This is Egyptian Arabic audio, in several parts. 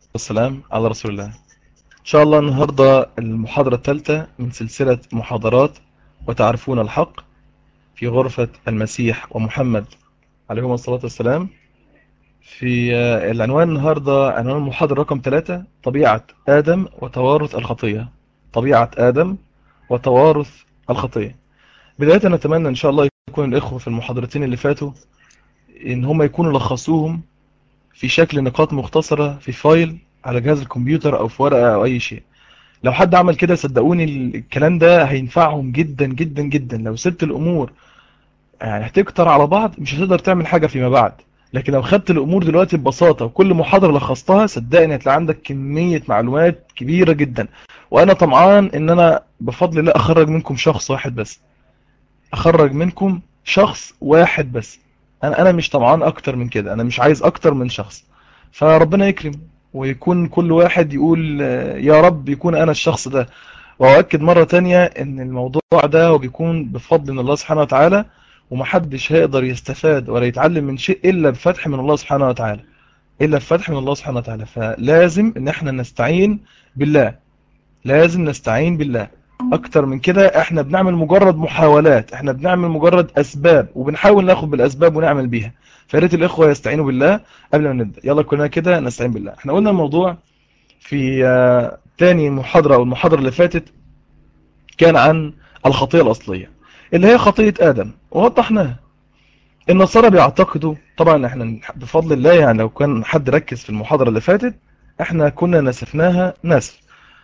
والسلام على رسول الله إن شاء الله النهاردة المحاضرة الثالثة من سلسلة محاضرات وتعرفون الحق في غرفة المسيح ومحمد عليهم الصلاة والسلام في العنوان النهاردة عنوان المحاضرة رقم ثلاثة طبيعة آدم وتوارث الخطية طبيعة آدم وتوارث الخطية بداية نتمنى إن شاء الله يكون الإخوة في المحاضرتين اللي فاتوا إن هم يكونوا لخصوهم في شكل نقاط مختصرة في فايل على جهاز الكمبيوتر او في ورقة او اي شيء لو حد عمل كده صدقوني الكلام ده هينفعهم جدا جدا جدا لو سبت الامور يعني هتكتر على بعض مش هتقدر تعمل حاجة فيما بعد لكن لو خدت الامور دلوقتي ببساطة وكل محاضرة لخصتها صدقني هتلاقي عندك كمية معلومات كبيرة جدا وانا طمعان ان انا بفضل الله اخرج منكم شخص واحد بس اخرج منكم شخص واحد بس انا انا مش طمعان اكتر من كده انا مش عايز اكتر من شخص فربنا يكرم ويكون كل واحد يقول يا رب يكون انا الشخص ده واؤكد مرة تانية ان الموضوع ده هو بيكون بفضل من الله سبحانه وتعالى ومحدش هيقدر يستفاد ولا يتعلم من شيء الا بفتح من الله سبحانه وتعالى الا بفتح من الله سبحانه وتعالى فلازم ان احنا نستعين بالله لازم نستعين بالله اكتر من كده احنا بنعمل مجرد محاولات احنا بنعمل مجرد اسباب وبنحاول ناخد بالاسباب ونعمل بيها فياريت الاخوه يستعينوا بالله قبل ما نبدا يلا كلنا كده نستعين بالله احنا قلنا الموضوع في تاني محاضره او المحاضره اللي فاتت كان عن الخطيه الاصليه اللي هي خطيه ادم ووضحناها النصارى بيعتقدوا طبعا احنا بفضل الله يعني لو كان حد ركز في المحاضره اللي فاتت احنا كنا نسفناها نسف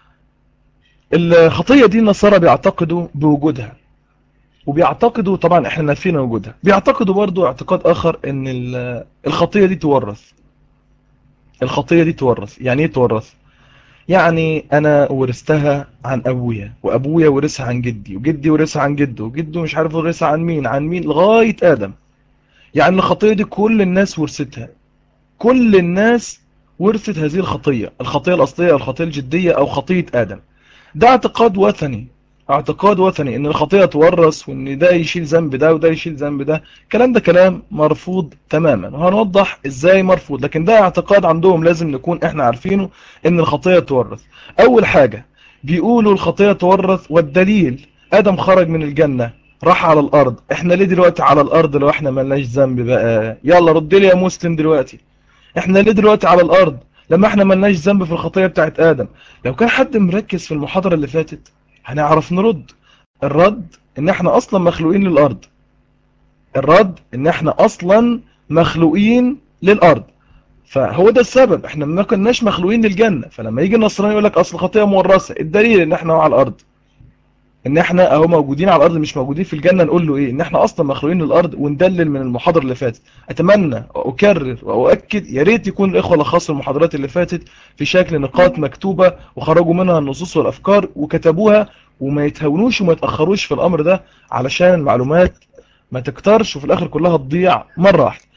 الخطية دي النصارى بيعتقدوا بوجودها وبيعتقدوا طبعا احنا نافين وجودها بيعتقدوا برضو اعتقاد اخر ان الخطية دي تورث الخطية دي تورث يعني ايه تورث يعني انا ورثتها عن ابويا وابويا ورثها عن جدي وجدي ورثها عن جده وجده مش عارف ورثها عن مين عن مين لغاية ادم يعني الخطية دي كل الناس ورثتها كل الناس ورثت هذه الخطية الخطية الاصلية او الخطية الجدية او خطية ادم ده اعتقاد وثني اعتقاد وثني ان الخطيئة تورث وان ده يشيل ذنب ده وده يشيل ذنب ده الكلام ده كلام مرفوض تماما وهنوضح ازاي مرفوض لكن ده اعتقاد عندهم لازم نكون احنا عارفينه ان الخطيئة تورث اول حاجة بيقولوا الخطيئة تورث والدليل ادم خرج من الجنة راح على الارض احنا ليه دلوقتي على الارض لو احنا ملناش ذنب بقى يلا رد لي يا مسلم دلوقتي احنا ليه دلوقتي على الارض لما احنا ملناش ذنب في الخطية بتاعت آدم لو كان حد مركز في المحاضرة اللي فاتت هنعرف نرد الرد ان احنا اصلا مخلوقين للارض الرد ان احنا اصلا مخلوقين للارض فهو ده السبب احنا ما كناش مخلوقين للجنة فلما يجي النصراني يقول لك اصل خطية مورثة الدليل ان احنا على الارض ان احنا اهو موجودين على الارض مش موجودين في الجنة نقول له ايه ان احنا اصلا مخلوقين للارض وندلل من المحاضرة اللي فاتت اتمنى واكرر واؤكد يا ريت يكون الاخوة لخصوا المحاضرات اللي فاتت في شكل نقاط مكتوبة وخرجوا منها النصوص والافكار وكتبوها وما يتهونوش وما يتأخروش في الامر ده علشان المعلومات ما تكترش وفي الاخر كلها تضيع مرة واحدة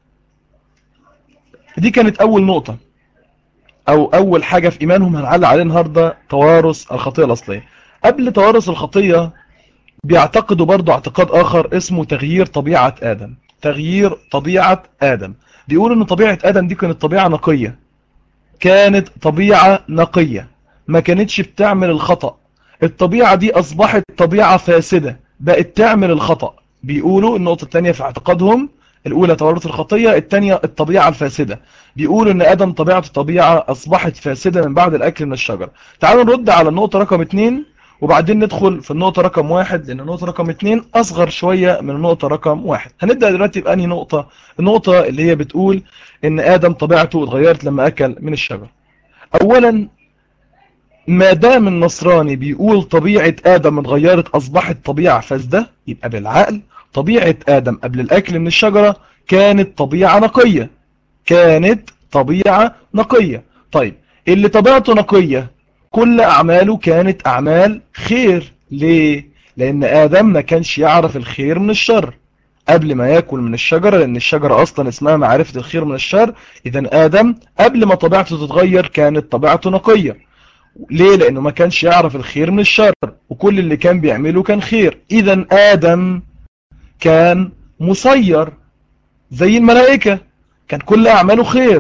دي كانت اول نقطة او اول حاجة في ايمانهم هنعلق عليه النهاردة توارث الخطية الاصلية قبل توارث الخطية بيعتقدوا برضو اعتقاد اخر اسمه تغيير طبيعة ادم تغيير طبيعة ادم بيقولوا ان طبيعة ادم دي كانت طبيعة نقية كانت طبيعة نقية ما كانتش بتعمل الخطأ الطبيعة دي اصبحت طبيعة فاسدة بقت تعمل الخطأ بيقولوا النقطة الثانية في اعتقادهم الاولى توارث الخطية الثانية الطبيعة الفاسدة بيقولوا ان ادم طبيعته طبيعة اصبحت فاسدة من بعد الاكل من الشجر تعالوا نرد على النقطة رقم اتنين وبعدين ندخل في النقطة رقم واحد لأن النقطة رقم اتنين أصغر شوية من النقطة رقم واحد هنبدأ دلوقتي بأنهي نقطة النقطة اللي هي بتقول إن آدم طبيعته اتغيرت لما أكل من الشجر أولا ما دام النصراني بيقول طبيعة آدم اتغيرت أصبحت طبيعة فاسدة يبقى بالعقل طبيعة آدم قبل الأكل من الشجرة كانت طبيعة نقية كانت طبيعة نقية طيب اللي طبيعته نقية كل أعماله كانت أعمال خير ليه؟ لأن آدم ما كانش يعرف الخير من الشر قبل ما يأكل من الشجرة لأن الشجرة أصلا اسمها معرفة الخير من الشر إذا آدم قبل ما طبيعته تتغير كانت طبيعته نقية ليه؟ لأنه ما كانش يعرف الخير من الشر وكل اللي كان بيعمله كان خير إذا آدم كان مسير زي الملائكة كان كل أعماله خير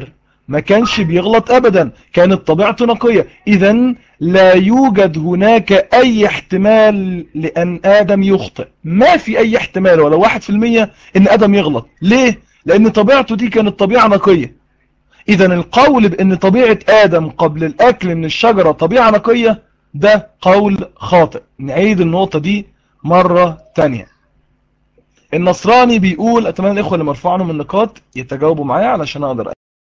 ما كانش بيغلط ابدا كانت طبيعته نقية اذا لا يوجد هناك اي احتمال لان ادم يخطئ ما في اي احتمال ولا واحد في المية ان ادم يغلط ليه لان طبيعته دي كانت طبيعة نقية اذا القول بان طبيعة ادم قبل الاكل من الشجرة طبيعة نقية ده قول خاطئ نعيد النقطة دي مرة تانية النصراني بيقول اتمنى الاخوة اللي مرفوع عنهم النقاط يتجاوبوا معايا علشان اقدر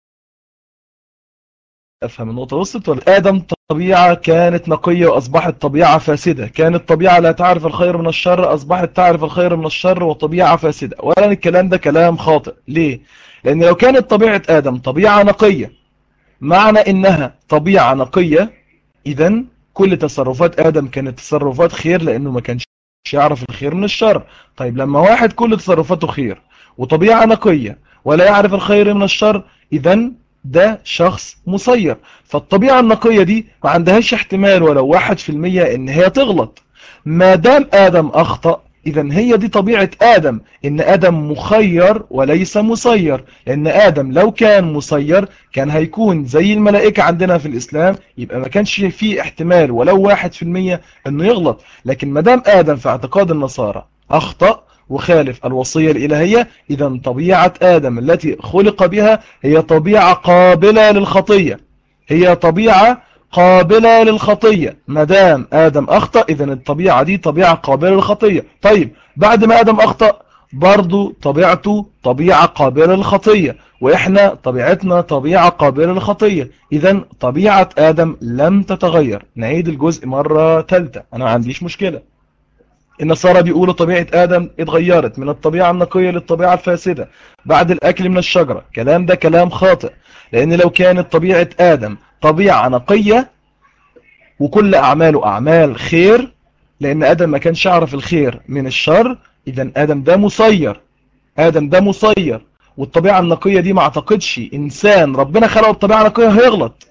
افهم النقطة وصلت ولا ادم طبيعة كانت نقية واصبحت طبيعة فاسدة كانت طبيعة لا تعرف الخير من الشر اصبحت تعرف الخير من الشر وطبيعة فاسدة اولا الكلام ده كلام خاطئ ليه لان لو كانت طبيعة ادم طبيعة نقية معنى انها طبيعة نقية اذا كل تصرفات ادم كانت تصرفات خير لانه ما كانش يعرف الخير من الشر طيب لما واحد كل تصرفاته خير وطبيعة نقية ولا يعرف الخير من الشر اذا ده شخص مسير فالطبيعة النقية دي ما عندهاش احتمال ولو واحد في المية ان هي تغلط ما دام ادم اخطأ اذا هي دي طبيعة ادم ان ادم مخير وليس مسير لان ادم لو كان مسير كان هيكون زي الملائكة عندنا في الاسلام يبقى ما كانش فيه احتمال ولو واحد في المية انه يغلط لكن ما دام ادم في اعتقاد النصارى اخطأ وخالف الوصية الإلهية إذا طبيعة آدم التي خلق بها هي طبيعة قابلة للخطية هي طبيعة قابلة للخطية مدام آدم أخطأ إذا الطبيعة دي طبيعة قابلة للخطية طيب بعد ما آدم أخطأ برضو طبيعته طبيعة قابلة للخطية وإحنا طبيعتنا طبيعة قابلة للخطية إذا طبيعة آدم لم تتغير نعيد الجزء مرة ثالثة أنا ما عنديش مشكلة النصارى بيقولوا طبيعة آدم اتغيرت من الطبيعة النقية للطبيعة الفاسدة بعد الأكل من الشجرة كلام ده كلام خاطئ لأن لو كانت طبيعة آدم طبيعة نقية وكل أعماله أعمال خير لأن آدم ما كانش يعرف الخير من الشر إذا آدم ده مسير آدم ده مسير والطبيعة النقية دي ما اعتقدش إنسان ربنا خلقه بطبيعة نقية هيغلط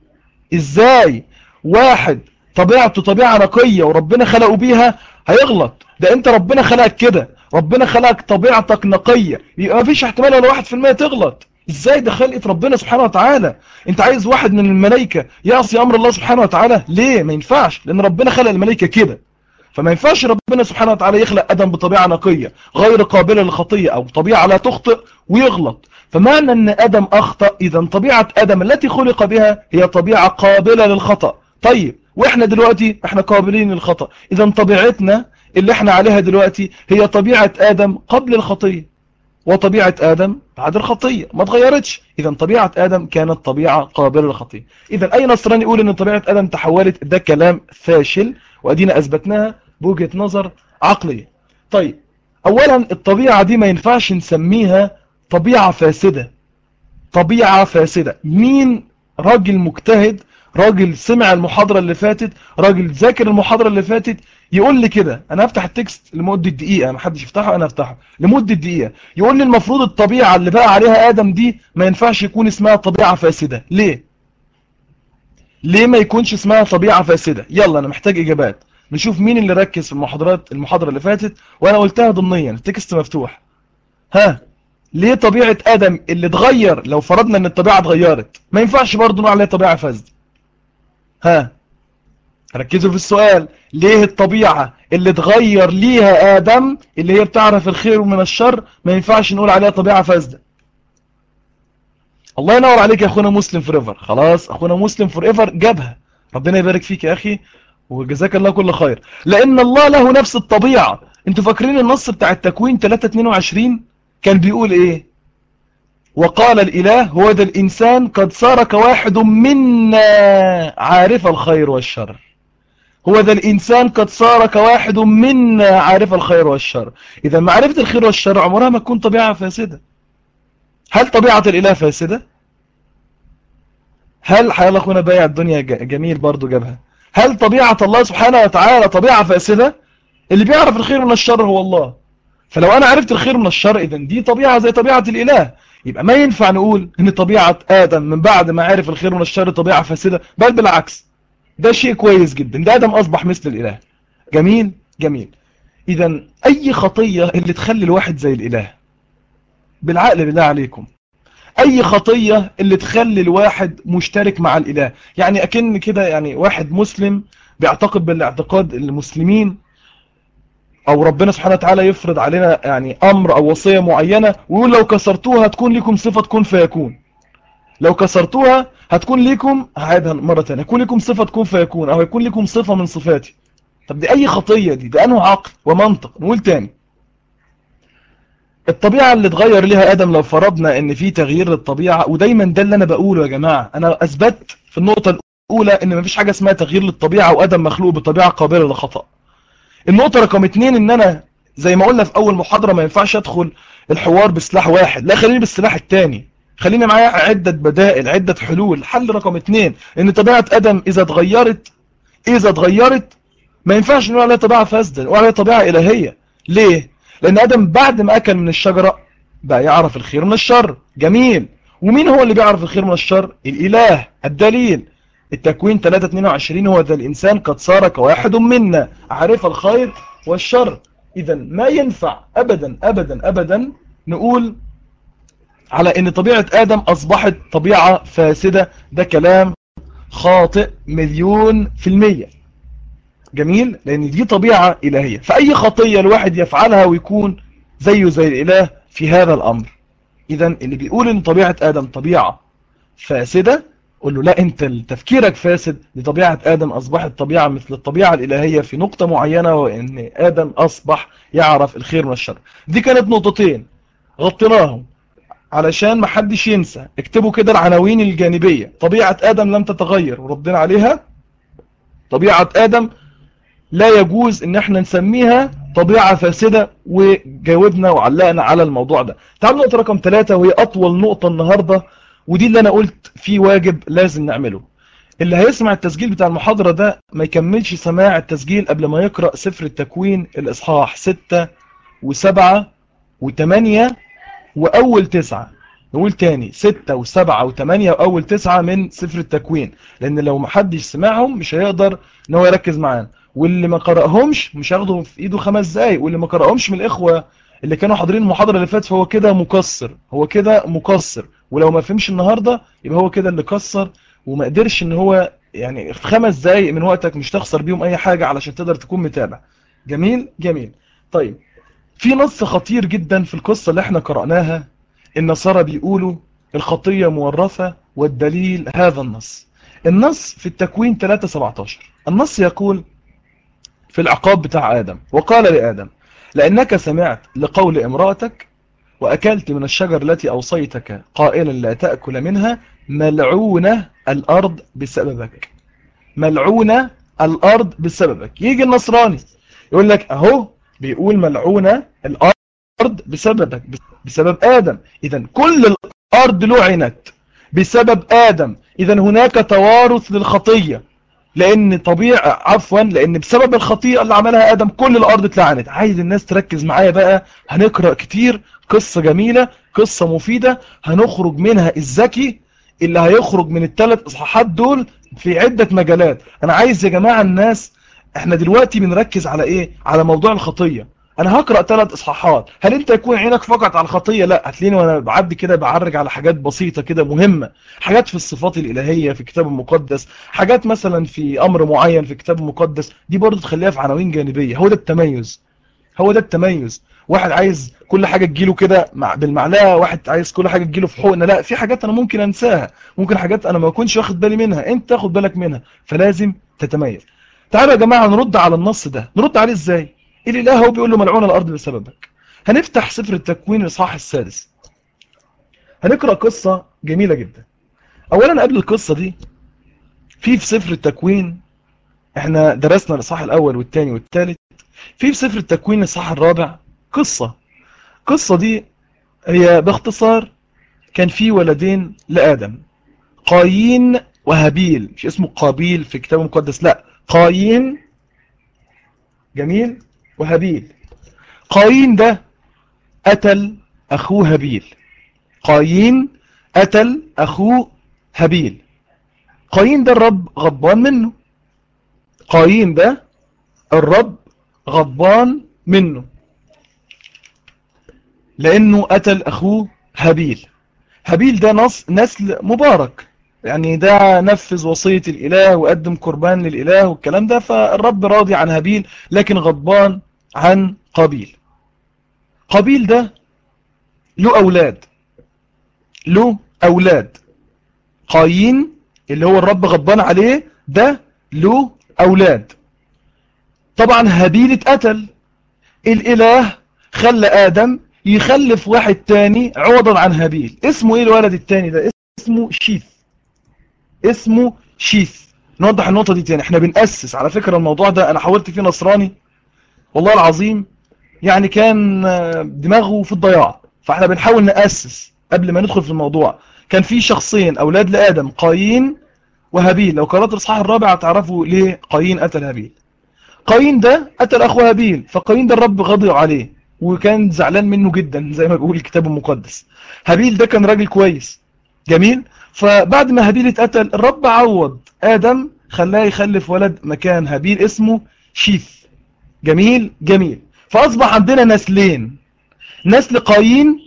إزاي واحد طبيعته طبيعة نقية وربنا خلقه بيها هيغلط ده انت ربنا خلقك كده ربنا خلقك طبيعتك نقية يبقى ما فيش احتمال ولا واحد في المية تغلط ازاي ده خلقة ربنا سبحانه وتعالى انت عايز واحد من الملائكة يعصي امر الله سبحانه وتعالى ليه ما ينفعش لان ربنا خلق الملائكة كده فما ينفعش ربنا سبحانه وتعالى يخلق ادم بطبيعة نقية غير قابلة للخطية او طبيعة لا تخطئ ويغلط فمعنى ان ادم اخطأ اذا طبيعة ادم التي خلق بها هي طبيعة قابلة للخطأ طيب واحنا دلوقتي احنا قابلين للخطأ اذا طبيعتنا اللي احنا عليها دلوقتي هي طبيعة ادم قبل الخطية وطبيعة ادم بعد الخطية ما اتغيرتش اذا طبيعة ادم كانت طبيعة قابلة للخطية اذا اي نصراني يقول ان طبيعة ادم تحولت ده كلام فاشل وادينا اثبتناها بوجهة نظر عقلية طيب اولا الطبيعة دي ما ينفعش نسميها طبيعة فاسدة طبيعة فاسدة مين راجل مجتهد راجل سمع المحاضرة اللي فاتت راجل ذاكر المحاضرة اللي فاتت يقول لي كده انا هفتح التكست لمدة دقيقة ما حدش يفتحه انا افتحه لمدة دقيقة يقول لي المفروض الطبيعة اللي بقى عليها ادم دي ما ينفعش يكون اسمها طبيعة فاسدة ليه ليه ما يكونش اسمها طبيعة فاسدة يلا انا محتاج اجابات نشوف مين اللي ركز في المحاضرات المحاضرة اللي فاتت وانا قلتها ضمنيا التكست مفتوح ها ليه طبيعة ادم اللي اتغير لو فرضنا ان الطبيعة اتغيرت ما ينفعش برضه نقول عليها طبيعة فاسدة ها ركزوا في السؤال ليه الطبيعة اللي اتغير ليها آدم اللي هي بتعرف الخير من الشر ما ينفعش نقول عليها طبيعة فاسدة الله ينور عليك يا أخونا مسلم فور ايفر خلاص أخونا مسلم فور ايفر جابها ربنا يبارك فيك يا أخي وجزاك الله كل خير لأن الله له نفس الطبيعة انتوا فاكرين النص بتاع التكوين 3.22 كان بيقول ايه وقال الإله هو ذا الإنسان قد صار كواحد منا عارف الخير والشر هو ذا الإنسان قد صار كواحد منا عارف الخير والشر إذا معرفة الخير والشر عمرها ما تكون طبيعة فاسدة هل طبيعة الإله فاسدة؟ هل حيال أخونا بايع الدنيا جميل برضو جابها هل طبيعة الله سبحانه وتعالى طبيعة فاسدة؟ اللي بيعرف الخير من الشر هو الله فلو أنا عرفت الخير من الشر إذا دي طبيعة زي طبيعة الإله يبقى ما ينفع نقول ان طبيعة آدم من بعد ما عرف الخير من الشر طبيعة فاسدة بل بالعكس ده شيء كويس جدا ده آدم أصبح مثل الإله جميل جميل إذا أي خطية اللي تخلي الواحد زي الإله بالعقل بالله عليكم اي خطية اللي تخلي الواحد مشترك مع الاله يعني اكن كده يعني واحد مسلم بيعتقد بالاعتقاد المسلمين او ربنا سبحانه وتعالى يفرض علينا يعني امر او وصية معينة ويقول لو كسرتوها تكون لكم صفة كن فيكون لو كسرتوها هتكون لكم هعيدها مرة تانية هيكون لكم صفة كن فيكون او هيكون لكم صفة من صفاتي طب دي اي خطية دي ده انه عقل ومنطق نقول تاني الطبيعة اللي اتغير ليها ادم لو فرضنا ان في تغيير للطبيعة ودايما ده اللي انا بقوله يا جماعة انا اثبت في النقطة الاولى ان مفيش حاجة اسمها تغيير للطبيعة وادم مخلوق بطبيعة قابلة للخطأ النقطة رقم اتنين ان انا زي ما قلنا في اول محاضرة ما ينفعش ادخل الحوار بسلاح واحد لا خليني بالسلاح التاني خليني معايا عدة بدائل عدة حلول حل رقم اتنين ان طبيعة ادم اذا اتغيرت اذا اتغيرت ما ينفعش نقول عليها طبيعة فاسدة نقول عليها طبيعة الهية ليه لان ادم بعد ما اكل من الشجرة بقى يعرف الخير من الشر جميل ومين هو اللي بيعرف الخير من الشر الاله الدليل التكوين 322 هو ذا الإنسان قد صار كواحد منا عارف الخير والشر إذا ما ينفع أبدا أبدا أبدا نقول على أن طبيعة آدم أصبحت طبيعة فاسدة ده كلام خاطئ مليون في المية جميل لأن دي طبيعة إلهية فأي خطية الواحد يفعلها ويكون زيه زي الإله في هذا الأمر إذا اللي بيقول أن طبيعة آدم طبيعة فاسدة قول له لا انت تفكيرك فاسد لطبيعة آدم أصبحت طبيعة مثل الطبيعة الإلهية في نقطة معينة وإن آدم أصبح يعرف الخير من الشر دي كانت نقطتين غطيناهم علشان ما حدش ينسى اكتبوا كده العناوين الجانبية طبيعة آدم لم تتغير وردنا عليها طبيعة آدم لا يجوز ان احنا نسميها طبيعة فاسدة وجاوبنا وعلقنا على الموضوع ده تعالوا نقطة رقم ثلاثة وهي أطول نقطة النهاردة ودي اللي انا قلت في واجب لازم نعمله اللي هيسمع التسجيل بتاع المحاضرة ده ما يكملش سماع التسجيل قبل ما يقرأ سفر التكوين الإصحاح 6 و7 و8 وأول 9 نقول تاني 6 و7 و8 وأول 9 من سفر التكوين لأن لو ما حدش سمعهم مش هيقدر ان هو يركز معانا واللي ما قرأهمش مش هياخده في ايده خمس دقايق واللي ما قرأهمش من الإخوة اللي كانوا حاضرين المحاضرة اللي فاتت فهو كده مقصر هو كده مقصر ولو ما فهمش النهاردة يبقى هو كده اللي كسر وما قدرش ان هو يعني في خمس دقايق من وقتك مش تخسر بيهم اي حاجة علشان تقدر تكون متابع جميل جميل طيب في نص خطير جدا في القصة اللي احنا قرأناها النصارى بيقولوا الخطية مورثة والدليل هذا النص النص في التكوين 3-17 النص يقول في العقاب بتاع آدم وقال لآدم لأنك سمعت لقول امرأتك وأكلت من الشجر التي أوصيتك قائلا لا تأكل منها ملعونة الأرض بسببك ملعونة الأرض بسببك يجي النصراني يقول لك أهو بيقول ملعونة الأرض بسببك بسبب آدم إذا كل الأرض لعنت بسبب آدم إذا هناك توارث للخطية لأن طبيعة عفوا لأن بسبب الخطيئة اللي عملها آدم كل الأرض اتلعنت عايز الناس تركز معايا بقى هنقرأ كتير قصة جميلة قصة مفيدة هنخرج منها الذكي اللي هيخرج من الثلاث إصحاحات دول في عدة مجالات أنا عايز يا جماعة الناس احنا دلوقتي بنركز على ايه على موضوع الخطية انا هقرأ ثلاث اصحاحات هل انت يكون عينك فقط على الخطية لا هتلاقيني وانا بعدي كده بعرج على حاجات بسيطة كده مهمة حاجات في الصفات الالهية في الكتاب المقدس حاجات مثلا في امر معين في الكتاب المقدس دي برضو تخليها في عناوين جانبية هو ده التميز هو ده التميز واحد عايز كل حاجة تجيله كده مع بالمعلقة واحد عايز كل حاجة تجيله في حقنة لا في حاجات انا ممكن انساها ممكن حاجات انا ما اكونش واخد بالي منها انت تاخد بالك منها فلازم تتميز تعالوا يا جماعة نرد على النص ده نرد عليه ازاي الاله هو بيقول له ملعون الارض بسببك هنفتح سفر التكوين الاصحاح السادس هنقرأ قصة جميلة جدا اولا قبل القصة دي في في سفر التكوين احنا درسنا الاصحاح الاول والثاني والثالث في في سفر التكوين الاصحاح الرابع قصة القصة دي هي باختصار كان في ولدين لآدم قايين وهابيل مش اسمه قابيل في الكتاب المقدس لا قايين جميل وهابيل قايين ده قتل أخوه هابيل قايين قتل أخوه هابيل قايين ده الرب غضبان منه قايين ده الرب غضبان منه لأنه قتل أخوه هابيل هابيل ده نص نسل مبارك يعني ده نفذ وصية الإله وقدم قربان للإله والكلام ده فالرب راضي عن هابيل لكن غضبان عن قابيل قابيل ده له أولاد له أولاد قايين اللي هو الرب غضبان عليه ده له أولاد طبعا هابيل اتقتل الإله خلى آدم يخلف واحد تاني عوضا عن هابيل اسمه ايه الولد التاني ده اسمه شيث اسمه شيث نوضح النقطة دي تاني احنا بنأسس على فكرة الموضوع ده انا حاولت فيه نصراني والله العظيم يعني كان دماغه في الضياع فاحنا بنحاول نأسس قبل ما ندخل في الموضوع كان في شخصين اولاد لآدم قايين وهابيل لو قرأت الاصحاح الرابع هتعرفوا ليه قايين قتل هابيل قايين ده قتل اخوه هابيل فقايين ده الرب غضب عليه وكان زعلان منه جدا زي ما بيقول الكتاب المقدس هابيل ده كان راجل كويس جميل فبعد ما هابيل اتقتل الرب عوض آدم خلاه يخلف ولد مكان هابيل اسمه شيث جميل جميل فأصبح عندنا نسلين نسل قايين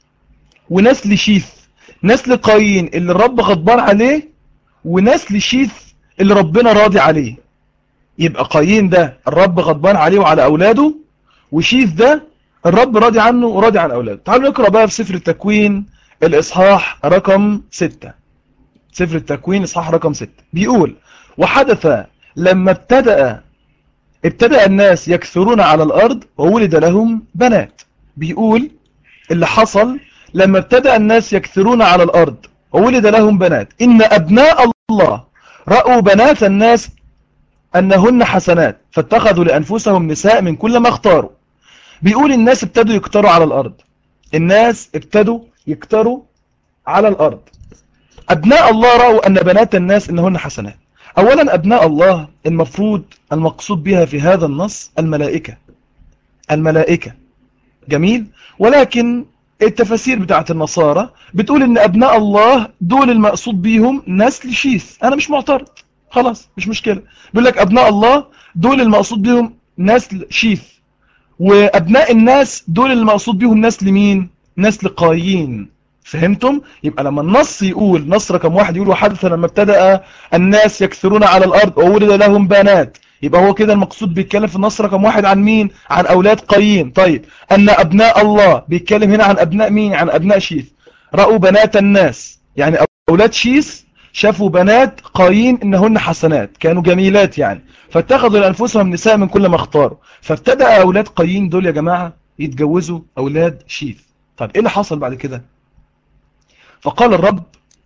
ونسل شيث نسل قايين اللي الرب غضبان عليه ونسل شيث اللي ربنا راضي عليه يبقى قايين ده الرب غضبان عليه وعلى أولاده وشيث ده الرب راضي عنه وراضي عن أولاده تعالوا نقرأ بقى في سفر التكوين الإصحاح رقم 6 سفر التكوين إصحاح رقم 6 بيقول وحدث لما ابتدأ ابتدأ الناس يكثرون على الأرض وولد لهم بنات بيقول اللي حصل لما ابتدأ الناس يكثرون على الأرض وولد لهم بنات إن أبناء الله رأوا بنات الناس أنهن حسنات فاتخذوا لأنفسهم نساء من كل ما اختاروا بيقول الناس ابتدوا يكتروا على الأرض الناس ابتدوا يكتروا على الأرض أبناء الله رأوا أن بنات الناس إنهن حسنات أولا أبناء الله المفروض المقصود بها في هذا النص الملائكة الملائكة جميل ولكن التفاسير بتاعت النصارى بتقول ان ابناء الله دول المقصود بيهم نسل شيث انا مش معترض خلاص مش مشكلة بيقول لك ابناء الله دول المقصود بيهم نسل شيث وابناء الناس دول المقصود بيهم نسل مين نسل قايين فهمتم يبقى لما النص يقول نص رقم واحد يقول وحدث لما ابتدأ الناس يكثرون على الارض وولد لهم بنات يبقى هو كده المقصود بيتكلم في النص رقم واحد عن مين عن اولاد قايين طيب ان ابناء الله بيتكلم هنا عن ابناء مين عن ابناء شيث رأوا بنات الناس يعني اولاد شيث شافوا بنات قايين انهن حسنات كانوا جميلات يعني فاتخذوا لانفسهم نساء من كل ما اختاروا فابتدأ اولاد قايين دول يا جماعة يتجوزوا اولاد شيث طيب ايه اللي حصل بعد كده فقال الرب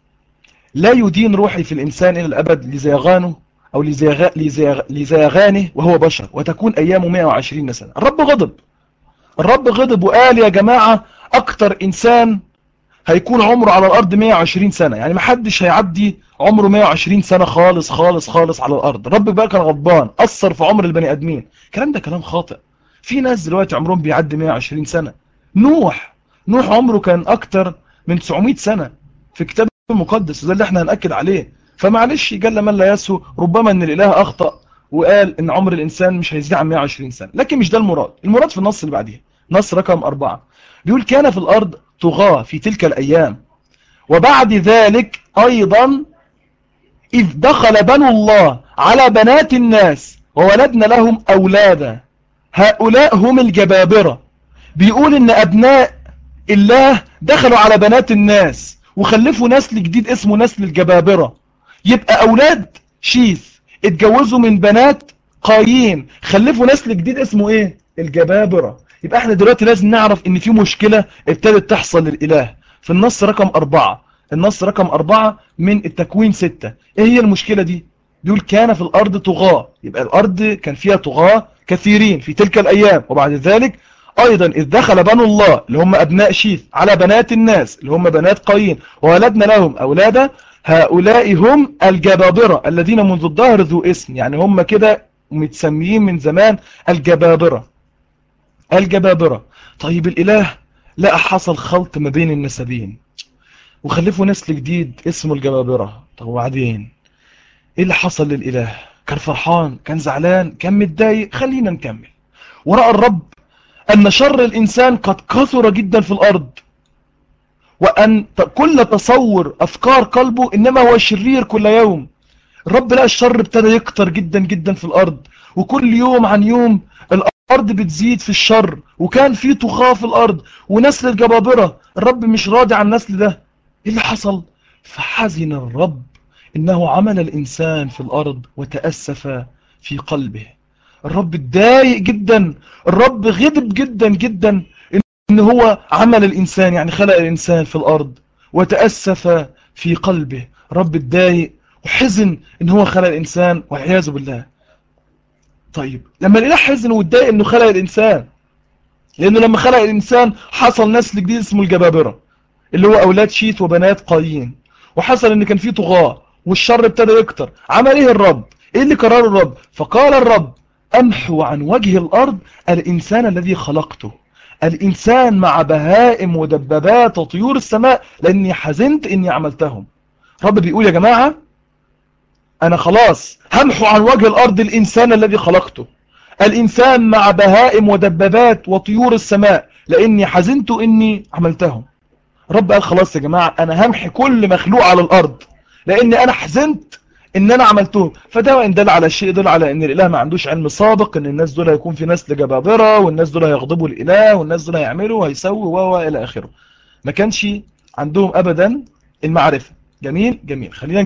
لا يدين روحي في الإنسان إلى الأبد لزيغانه أو لزيغ... لزيغ... لزيغانه وهو بشر وتكون أيامه 120 سنة الرب غضب الرب غضب وقال يا جماعة أكتر إنسان هيكون عمره على الأرض 120 سنة يعني محدش هيعدي عمره 120 سنة خالص خالص خالص على الأرض الرب بقى كان غضبان أثر في عمر البني آدمين الكلام ده كلام خاطئ في ناس دلوقتي عمرهم بيعدي 120 سنة نوح نوح عمره كان أكتر من 900 سنة في كتاب المقدس وده اللي احنا هنأكد عليه فمعلش جل من لا يسهو ربما ان الاله اخطأ وقال ان عمر الانسان مش هيزيد عن 120 سنة لكن مش ده المراد المراد في النص اللي بعديه نص رقم أربعة بيقول كان في الأرض طغاة في تلك الأيام وبعد ذلك أيضا إذ دخل بنو الله على بنات الناس وولدنا لهم أولادا هؤلاء هم الجبابرة بيقول إن أبناء الله دخلوا على بنات الناس وخلفوا نسل جديد اسمه نسل الجبابرة يبقى أولاد شيث اتجوزوا من بنات قايين خلفوا نسل جديد اسمه ايه الجبابرة يبقى احنا دلوقتي لازم نعرف ان في مشكلة ابتدت تحصل للإله في النص رقم أربعة النص رقم أربعة من التكوين ستة ايه هي المشكلة دي بيقول كان في الأرض طغاة يبقى الأرض كان فيها طغاة كثيرين في تلك الأيام وبعد ذلك أيضا إذ دخل بنو الله اللي هم أبناء شيث على بنات الناس اللي هم بنات قايين وولدنا لهم أولادا هؤلاء هم الجبابرة الذين منذ الظهر ذو اسم يعني هم كده متسميين من زمان الجبابرة الجبابرة طيب الإله لقى حصل خلط ما بين النسبين وخلفوا نسل جديد اسمه الجبابرة طب وبعدين ايه اللي حصل للإله كان فرحان كان زعلان كان متضايق خلينا نكمل ورأى الرب أن شر الإنسان قد كثر جدا في الأرض وأن كل تصور أفكار قلبه إنما هو شرير كل يوم الرب لقى الشر ابتدى يكتر جدا جدا في الأرض وكل يوم عن يوم الأرض بتزيد في الشر وكان في طغاة في الأرض ونسل الجبابرة الرب مش راضي عن النسل ده إيه اللي حصل فحزن الرب إنه عمل الإنسان في الأرض وتأسف في قلبه الرب اتضايق جدا الرب غضب جدا جدا إن هو عمل الإنسان يعني خلق الإنسان في الأرض وتأسف في قلبه رب اتضايق وحزن إن هو خلق الإنسان والعياذ بالله طيب لما الإله حزن واتضايق إنه خلق الإنسان لأنه لما خلق الإنسان حصل نسل جديد اسمه الجبابرة اللي هو أولاد شيت وبنات قايين وحصل إن كان فيه طغاة والشر ابتدى يكتر عمل إيه الرب إيه اللي قرره الرب فقال الرب أمحو عن وجه الأرض الإنسان الذي خلقته الإنسان مع بهائم ودبابات وطيور السماء لأني حزنت إني عملتهم رب بيقول يا جماعة أنا خلاص همحو عن وجه الأرض الإنسان الذي خلقته الإنسان مع بهائم ودبابات وطيور السماء لأني حزنت إني عملتهم رب قال خلاص يا جماعة أنا همحي كل مخلوق على الأرض لأني أنا حزنت ان انا عملتهم فده وان دل على شيء دل على ان الاله ما عندوش علم سابق ان الناس دول هيكون في نسل جبابره والناس دول هيغضبوا الاله والناس دول هيعملوا وهيسووا و الى اخره ما كانش عندهم ابدا المعرفه جميل جميل خلينا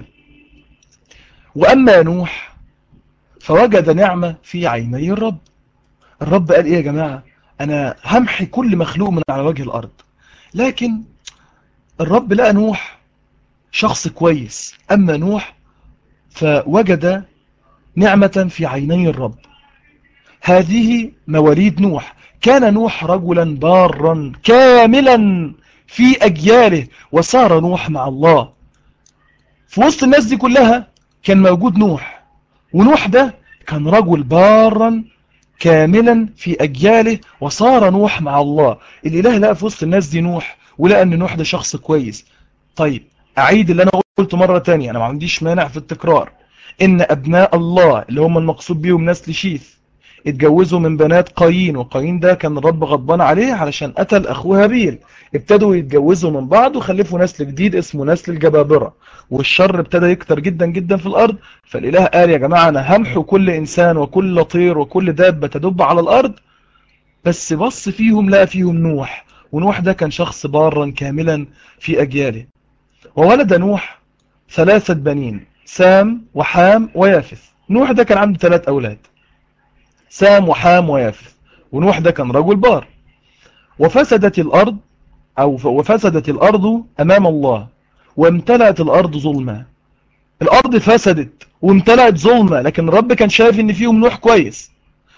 واما نوح فوجد نعمه في عيني الرب الرب قال ايه يا جماعه انا همحي كل مخلوق من على وجه الارض لكن الرب لقى نوح شخص كويس اما نوح فوجد نعمة في عيني الرب هذه مواليد نوح كان نوح رجلا بارا كاملا في أجياله وصار نوح مع الله في وسط الناس دي كلها كان موجود نوح ونوح ده كان رجل بارا كاملا في أجياله وصار نوح مع الله الإله لقى في وسط الناس دي نوح ولقى أن نوح ده شخص كويس طيب أعيد اللي أنا قلت مرة تانية أنا ما عنديش مانع في التكرار إن أبناء الله اللي هم المقصود بيهم نسل شيث اتجوزوا من بنات قايين وقايين ده كان الرب غضبان عليه علشان قتل أخوه هابيل ابتدوا يتجوزوا من بعض وخلفوا نسل جديد اسمه نسل الجبابرة والشر ابتدى يكتر جدا جدا في الأرض فالإله قال يا جماعة أنا همحو كل إنسان وكل طير وكل دابة تدب على الأرض بس بص فيهم لقى فيهم نوح ونوح ده كان شخص بارا كاملا في أجياله وولد نوح ثلاثة بنين سام وحام ويافث نوح ده كان عنده ثلاث أولاد سام وحام ويافث ونوح ده كان رجل بار وفسدت الأرض أو وفسدت الأرض أمام الله وامتلأت الأرض ظلما الأرض فسدت وامتلأت ظلمة لكن الرب كان شايف ان فيهم نوح كويس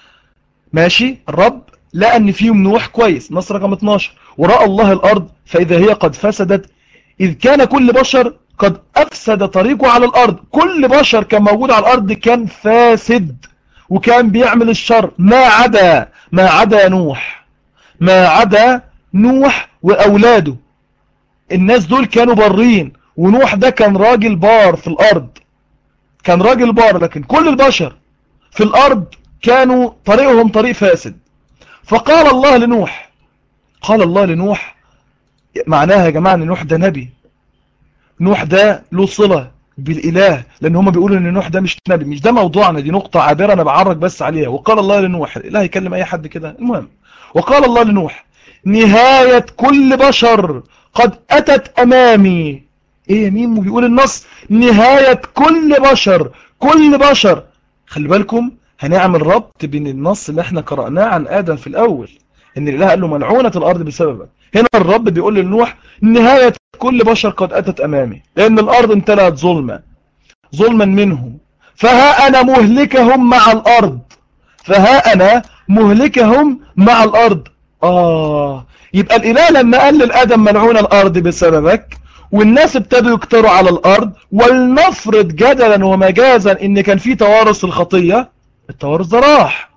ماشي الرب لقى ان فيهم نوح كويس نص رقم 12 ورأى الله الأرض فإذا هي قد فسدت إذ كان كل بشر قد أفسد طريقه على الأرض كل بشر كان موجود على الأرض كان فاسد وكان بيعمل الشر ما عدا ما عدا نوح ما عدا نوح وأولاده الناس دول كانوا برين ونوح ده كان راجل بار في الأرض كان راجل بار لكن كل البشر في الأرض كانوا طريقهم طريق فاسد فقال الله لنوح قال الله لنوح معناها يا جماعة ان نوح ده نبي نوح ده له صلة بالإله لأن هم بيقولوا ان نوح ده مش نبي مش ده موضوعنا دي نقطة عابرة أنا بعرج بس عليها وقال الله لنوح الإله يكلم أي حد كده المهم وقال الله لنوح نهاية كل بشر قد أتت أمامي إيه يا مين بيقول النص نهاية كل بشر كل بشر خلي بالكم هنعمل ربط بين النص اللي احنا قرأناه عن آدم في الأول ان الإله قال له ملعونة الأرض بسببك هنا الرب بيقول لنوح نهاية كل بشر قد أتت أمامي لأن الأرض امتلأت ظلما ظلما منهم فها أنا مهلكهم مع الأرض فها أنا مهلكهم مع الأرض آه يبقى الإله لما قال للآدم ملعون الأرض بسببك والناس ابتدوا يكتروا على الأرض ولنفرض جدلا ومجازا إن كان في توارث الخطية التوارث ده راح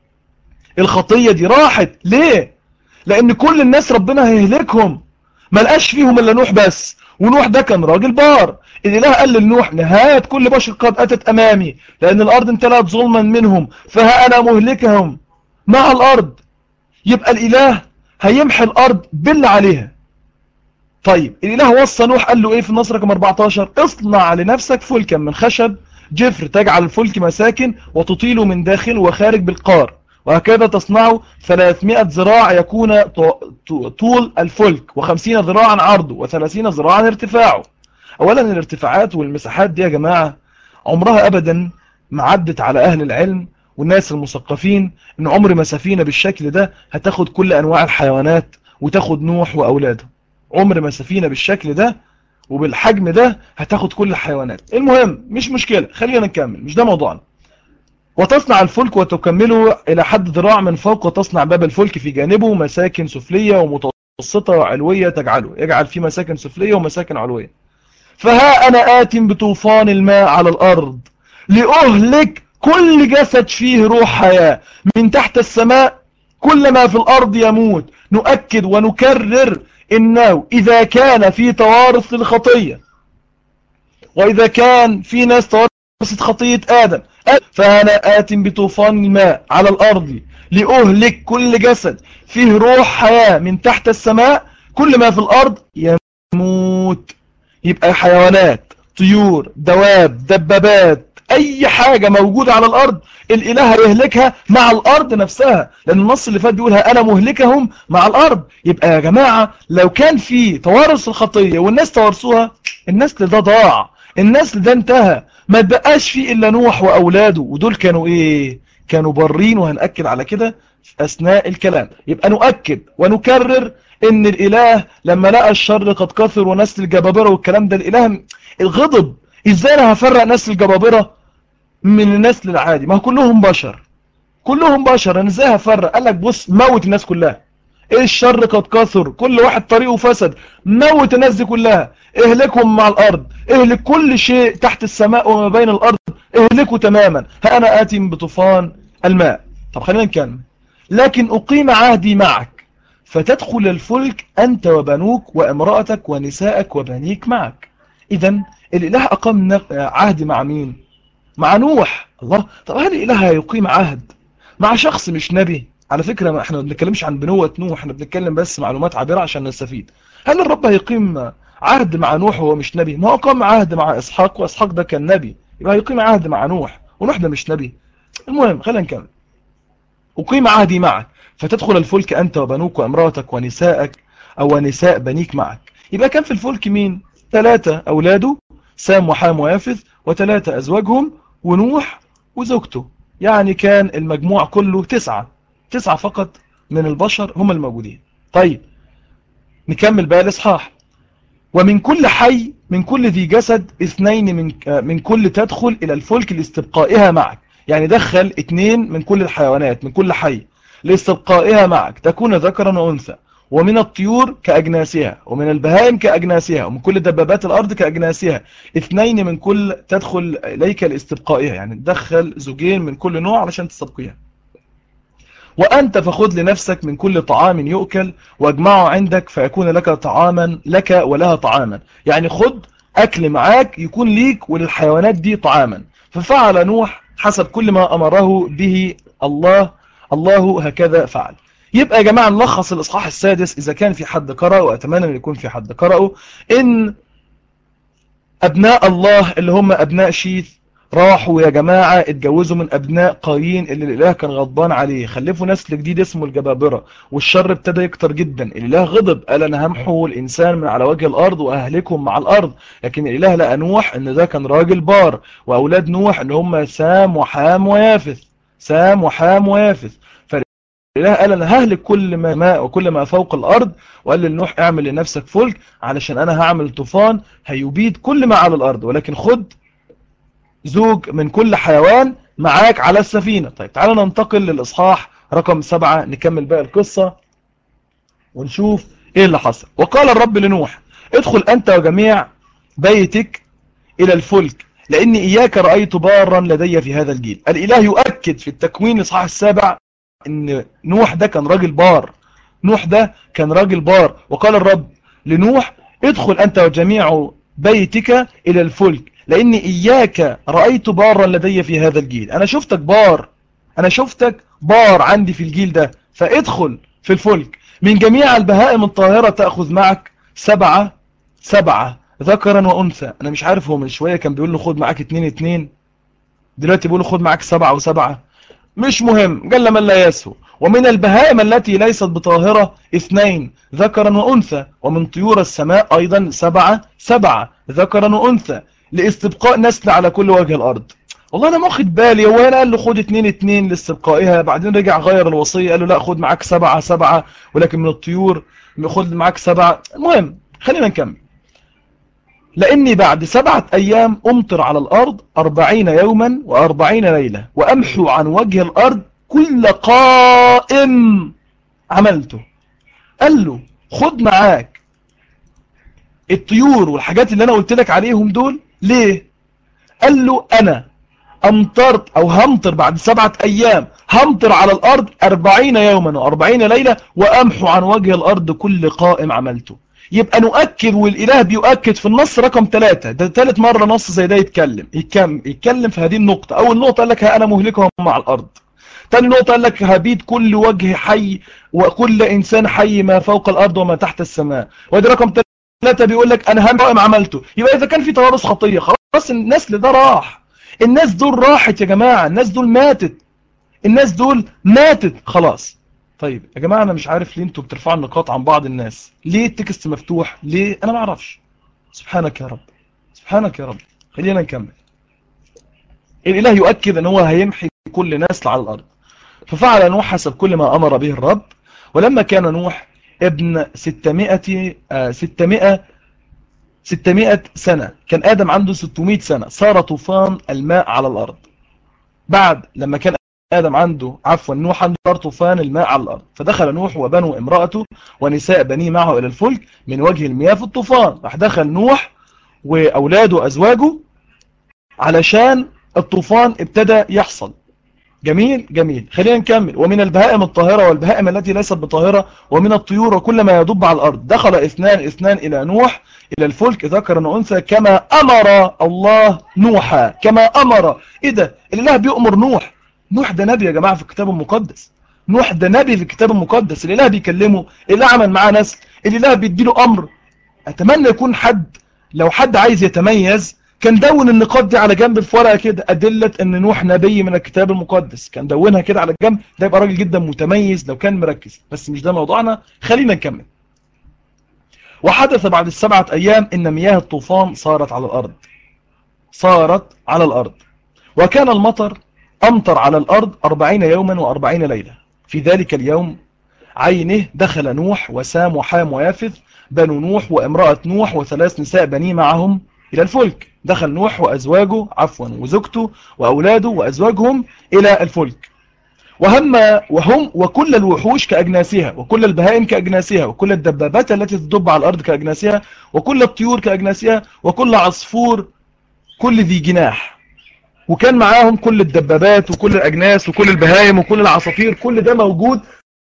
الخطية دي راحت ليه لأن كل الناس ربنا هيهلكهم ما لقاش فيهم إلا نوح بس ونوح ده كان راجل بار الإله قال لنوح نهاية كل بشر قد أتت أمامي لأن الأرض امتلأت ظلما منهم فها أنا مهلكهم مع الأرض يبقى الإله هيمحي الأرض باللي عليها طيب الاله وصى نوح قال له ايه في النص رقم 14 اصنع لنفسك فلكا من خشب جفر تجعل الفلك مساكن وتطيل من داخل وخارج بالقار وهكذا تصنعه 300 ذراع يكون طول الفلك و50 ذراعا عرضه و30 ذراعا ارتفاعه اولا الارتفاعات والمساحات دي يا جماعة عمرها ابدا ما عدت على اهل العلم والناس المثقفين ان عمر ما سفينة بالشكل ده هتاخد كل انواع الحيوانات وتاخد نوح واولاده عمر ما سفينة بالشكل ده وبالحجم ده هتاخد كل الحيوانات المهم مش مشكلة خلينا نكمل مش ده موضوعنا وتصنع الفلك وتكمله إلى حد ذراع من فوق وتصنع باب الفلك في جانبه مساكن سفلية ومتوسطة وعلوية تجعله يجعل فيه مساكن سفلية ومساكن علوية فها أنا آت بطوفان الماء على الأرض لأهلك كل جسد فيه روح حياة من تحت السماء كل ما في الأرض يموت نؤكد ونكرر إنه إذا كان في توارث للخطية وإذا كان في ناس توارثت خطية آدم فأنا آت بطوفان الماء على الأرض لأهلك كل جسد فيه روح حياة من تحت السماء كل ما في الأرض يموت يبقى حيوانات طيور دواب دبابات اي حاجة موجودة على الارض الاله هيهلكها مع الارض نفسها لان النص اللي فات بيقولها انا مهلكهم مع الارض يبقى يا جماعة لو كان في توارث الخطية والناس توارثوها النسل ده ضاع النسل ده انتهى ما تبقاش فيه الا نوح واولاده ودول كانوا ايه كانوا برين وهنأكد على كده في اثناء الكلام يبقى نؤكد ونكرر ان الاله لما لقى الشر قد كثر ونسل الجبابرة والكلام ده الاله الغضب ازاي انا هفرق نسل الجبابرة من النسل العادي ما كلهم بشر كلهم بشر انا ازاي هفرق قال لك بص موت الناس كلها ايه الشر قد كثر كل واحد طريقه فسد موت الناس دي كلها اهلكهم مع الارض اهلك كل شيء تحت السماء وما بين الارض اهلكوا تماما ها انا اتي بطوفان الماء طب خلينا نكمل لكن اقيم عهدي معك فتدخل الفلك انت وبنوك وامرأتك ونسائك وبنيك معك اذا الاله اقام عهد مع مين مع نوح الله طب هل الاله هيقيم عهد مع شخص مش نبي على فكرة ما احنا ما بنتكلمش عن بنوة نوح احنا بنتكلم بس معلومات عابرة عشان نستفيد هل الرب هيقيم عهد مع نوح وهو مش نبي ما هو قام عهد مع اسحاق واسحاق ده كان نبي يبقى هيقيم عهد مع نوح ونوح ده مش نبي المهم خلينا نكمل أقيم عهدي معك فتدخل الفلك أنت وبنوك وامرأتك ونسائك أو نساء بنيك معك يبقى كان في الفلك مين ثلاثة أولاده سام وحام ويافث وثلاثة أزواجهم ونوح وزوجته يعني كان المجموع كله تسعة تسعة فقط من البشر هم الموجودين طيب نكمل بقى الإصحاح ومن كل حي من كل ذي جسد اثنين من, من كل تدخل إلى الفلك لاستبقائها معك يعني دخل اثنين من كل الحيوانات من كل حي لاستبقائها معك تكون ذكرا وأنثى ومن الطيور كأجناسها ومن البهائم كأجناسها ومن كل دبابات الأرض كأجناسها اثنين من كل تدخل إليك لاستبقائها يعني تدخل زوجين من كل نوع علشان تستبقيها وأنت فخذ لنفسك من كل طعام يؤكل واجمعه عندك فيكون لك طعاما لك ولها طعاما يعني خذ أكل معاك يكون ليك وللحيوانات دي طعاما ففعل نوح حسب كل ما أمره به الله الله هكذا فعل يبقى يا جماعة نلخص الإصحاح السادس إذا كان في حد قرأه وأتمنى أن يكون في حد قرأه إن أبناء الله اللي هم أبناء شيث راحوا يا جماعة اتجوزوا من أبناء قايين اللي الإله كان غضبان عليه خلفوا نسل جديد اسمه الجبابرة والشر ابتدى يكتر جدا الإله غضب قال أنا همحو الإنسان من على وجه الأرض وأهلكهم مع الأرض لكن الإله لقى نوح إن ده كان راجل بار وأولاد نوح إن هم سام وحام ويافث سام وحام ويافث الإله قال أنا ههلك كل ما ماء وكل ما فوق الأرض وقال لنوح اعمل لنفسك فلك علشان أنا هعمل طوفان هيبيد كل ما على الأرض ولكن خد زوج من كل حيوان معاك على السفينة طيب تعالى ننتقل للإصحاح رقم سبعة نكمل بقى القصة ونشوف إيه اللي حصل وقال الرب لنوح ادخل أنت وجميع بيتك إلى الفلك لأني إياك رأيت بارا لدي في هذا الجيل الإله يؤكد في التكوين الإصحاح السابع ان نوح ده كان راجل بار نوح ده كان راجل بار وقال الرب لنوح ادخل انت وجميع بيتك الى الفلك لاني اياك رأيت بارا لدي في هذا الجيل انا شفتك بار انا شفتك بار عندي في الجيل ده فادخل في الفلك من جميع البهائم الطاهرة تأخذ معك سبعة سبعة ذكرا وأنثى أنا مش عارف هو من شوية كان بيقول له خد معاك اتنين اتنين دلوقتي بيقول له خد معاك سبعة وسبعة مش مهم قال من لا يسهو ومن البهائم التي ليست بطاهرة اثنين ذكرا وأنثى ومن طيور السماء أيضا سبعة سبعة ذكرا وأنثى لاستبقاء نسل على كل وجه الأرض والله أنا ما واخد بالي هو أنا قال له خد اتنين اتنين لاستبقائها بعدين رجع غير الوصية قال له لا خد معاك سبعة سبعة ولكن من الطيور خد معاك سبعة المهم خلينا نكمل لأني بعد سبعة أيام أمطر على الأرض أربعين يوما وأربعين ليلة وأمحو عن وجه الأرض كل قائم عملته قال له خد معاك الطيور والحاجات اللي أنا قلت لك عليهم دول ليه قال له أنا أمطرت أو همطر بعد سبعة أيام همطر على الأرض أربعين يوما وأربعين ليلة وأمحو عن وجه الأرض كل قائم عملته يبقى نؤكد والإله بيؤكد في النص رقم ثلاثة ده ثالث مرة نص زي ده يتكلم يتكلم, يتكلم في هذه النقطة أول نقطة قال لك أنا مهلكهم مع الأرض ثاني نقطة قال لك هبيد كل وجه حي وكل إنسان حي ما فوق الأرض وما تحت السماء ودي رقم ثلاثة بيقول لك أنا هم قائم عملته يبقى إذا كان في توارث خطية خلاص النسل ده راح الناس دول راحت يا جماعة الناس دول ماتت الناس دول ماتت خلاص طيب يا جماعة أنا مش عارف ليه أنتوا بترفعوا النقاط عن بعض الناس ليه التكست مفتوح ليه أنا ما أعرفش سبحانك يا رب سبحانك يا رب خلينا نكمل الإله يؤكد أن هو هيمحي كل نسل على الأرض ففعل نوح حسب كل ما أمر به الرب ولما كان نوح ابن 600 600 600 سنة كان آدم عنده 600 سنة صار طوفان الماء على الأرض بعد لما كان آدم عنده عفوا نوح عنده صار طوفان الماء على الأرض فدخل نوح وبنو امرأته ونساء بنيه معه إلى الفلك من وجه المياه في الطوفان راح دخل نوح وأولاده وأزواجه علشان الطوفان ابتدى يحصل جميل جميل خلينا نكمل ومن البهائم الطاهرة والبهائم التي ليست بطاهرة ومن الطيور وكل ما يدب على الأرض دخل اثنان اثنان إلى نوح إلى الفلك ذكرا وأنثى كما أمر الله نوحا كما أمر إيه ده الإله بيأمر نوح نوح ده نبي يا جماعة في الكتاب المقدس نوح ده نبي في الكتاب المقدس الإله بيكلمه الإله عمل معاه نسل الإله بيديله أمر أتمنى يكون حد لو حد عايز يتميز كان دون النقاط دي على جنب في ورقه كده أدلة أن نوح نبي من الكتاب المقدس كان دونها كده على جنب ده يبقى راجل جدا متميز لو كان مركز بس مش ده موضوعنا خلينا نكمل وحدث بعد السبعة أيام إن مياه الطوفان صارت على الأرض صارت على الأرض وكان المطر أمطر على الأرض أربعين يوما وأربعين ليلة في ذلك اليوم عينه دخل نوح وسام وحام ويافث بنو نوح وامرأة نوح وثلاث نساء بني معهم إلى الفلك دخل نوح وأزواجه عفوا وزوجته وأولاده وأزواجهم إلى الفلك وهم وهم وكل الوحوش كأجناسها وكل البهائم كأجناسها وكل الدبابات التي تدب على الأرض كأجناسها وكل الطيور كأجناسها وكل عصفور كل ذي جناح وكان معاهم كل الدبابات وكل الأجناس وكل البهائم وكل العصافير كل ده موجود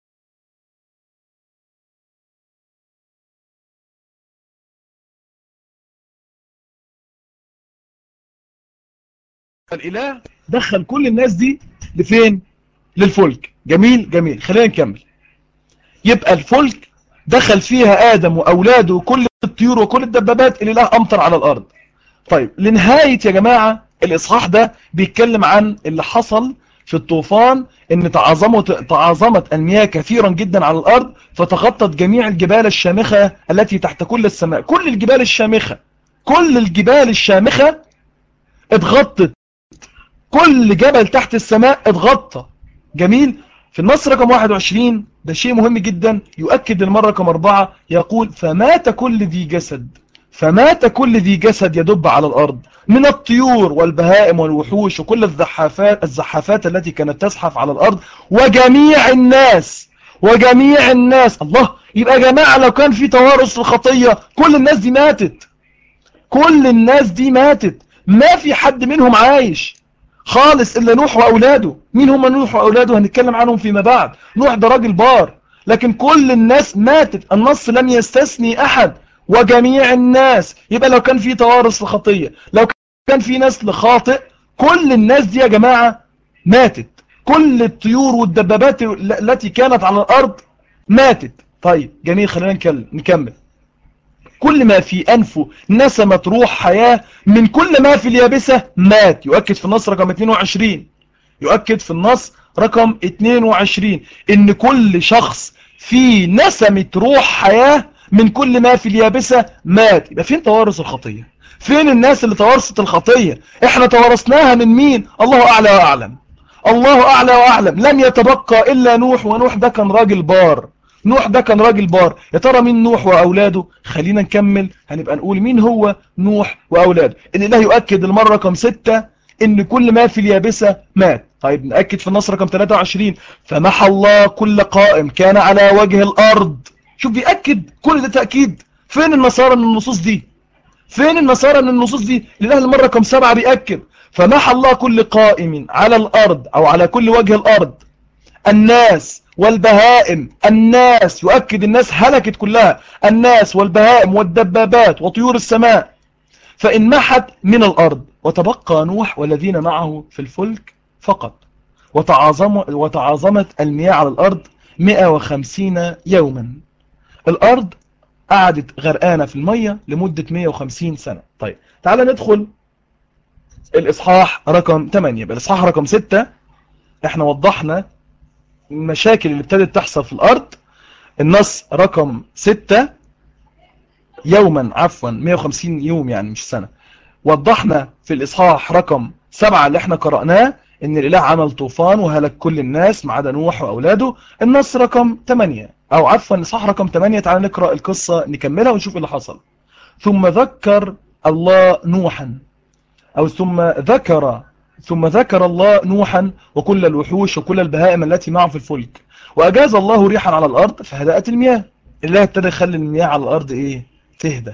فالإله دخل كل الناس دي لفين للفلك جميل جميل خلينا نكمل يبقى الفلك دخل فيها آدم وأولاده وكل الطيور وكل الدبابات الإله أمطر على الأرض طيب لنهاية يا جماعة الإصحاح ده بيتكلم عن اللي حصل في الطوفان ان تعظمت, تعظمت المياه كثيرا جدا على الأرض فتغطت جميع الجبال الشامخة التي تحت كل السماء كل الجبال الشامخة كل الجبال الشامخة اتغطت كل جبل تحت السماء اتغطى جميل في النص رقم 21 ده شيء مهم جدا يؤكد المرة رقم 4 يقول فمات كل ذي جسد فمات كل ذي جسد يدب على الأرض من الطيور والبهائم والوحوش وكل الزحافات الزحافات التي كانت تزحف على الأرض وجميع الناس وجميع الناس الله يبقى يا جماعة لو كان في توارث في الخطية كل الناس دي ماتت كل الناس دي ماتت ما في حد منهم عايش خالص إلا نوح وأولاده مين هم نوح وأولاده هنتكلم عنهم فيما بعد نوح ده راجل بار لكن كل الناس ماتت النص لم يستثني أحد وجميع الناس يبقى لو كان في توارث لخطية لو كان في نسل خاطئ كل الناس دي يا جماعة ماتت كل الطيور والدبابات التي كانت على الأرض ماتت طيب جميل خلينا نكمل كل ما في أنفه نسمة روح حياة من كل ما في اليابسة مات يؤكد في النص رقم 22 يؤكد في النص رقم 22 ان كل شخص في نسمة روح حياة من كل ما في اليابسة مات يبقى فين توارث الخطية فين الناس اللي توارثت الخطية احنا توارثناها من مين الله اعلى واعلم الله اعلى واعلم لم يتبقى الا نوح ونوح ده كان راجل بار نوح ده كان راجل بار يا ترى مين نوح واولاده خلينا نكمل هنبقى نقول مين هو نوح واولاده الاله يؤكد المرة رقم 6 ان كل ما في اليابسة مات طيب نأكد في النص رقم 23 فمحى الله كل قائم كان على وجه الارض شوف بيأكد كل ده تأكيد فين النصارى من النصوص دي فين النصارى من النصوص دي لله المرة رقم 7 بيأكد فمحى الله كل قائم على الارض او على كل وجه الارض الناس والبهائم الناس يؤكد الناس هلكت كلها الناس والبهائم والدبابات وطيور السماء فإن محت من الأرض وتبقى نوح والذين معه في الفلك فقط وتعاظم وتعاظمت المياه على الأرض 150 يوما الأرض قعدت غرقانة في المية لمدة 150 سنة طيب تعال ندخل الإصحاح رقم 8 الإصحاح رقم 6 احنا وضحنا المشاكل اللي ابتدت تحصل في الأرض النص رقم 6 يوما عفوا 150 يوم يعني مش سنة وضحنا في الإصحاح رقم 7 اللي احنا قرأناه ان الإله عمل طوفان وهلك كل الناس ما عدا نوح وأولاده النص رقم 8 أو عفوا الإصحاح رقم 8 تعال نقرأ القصة نكملها ونشوف اللي حصل ثم ذكر الله نوحا أو ثم ذكر ثم ذكر الله نوحا وكل الوحوش وكل البهائم التي معه في الفلك وأجاز الله ريحا على الأرض فهدأت المياه الله ابتدى يخلي المياه على الأرض إيه تهدى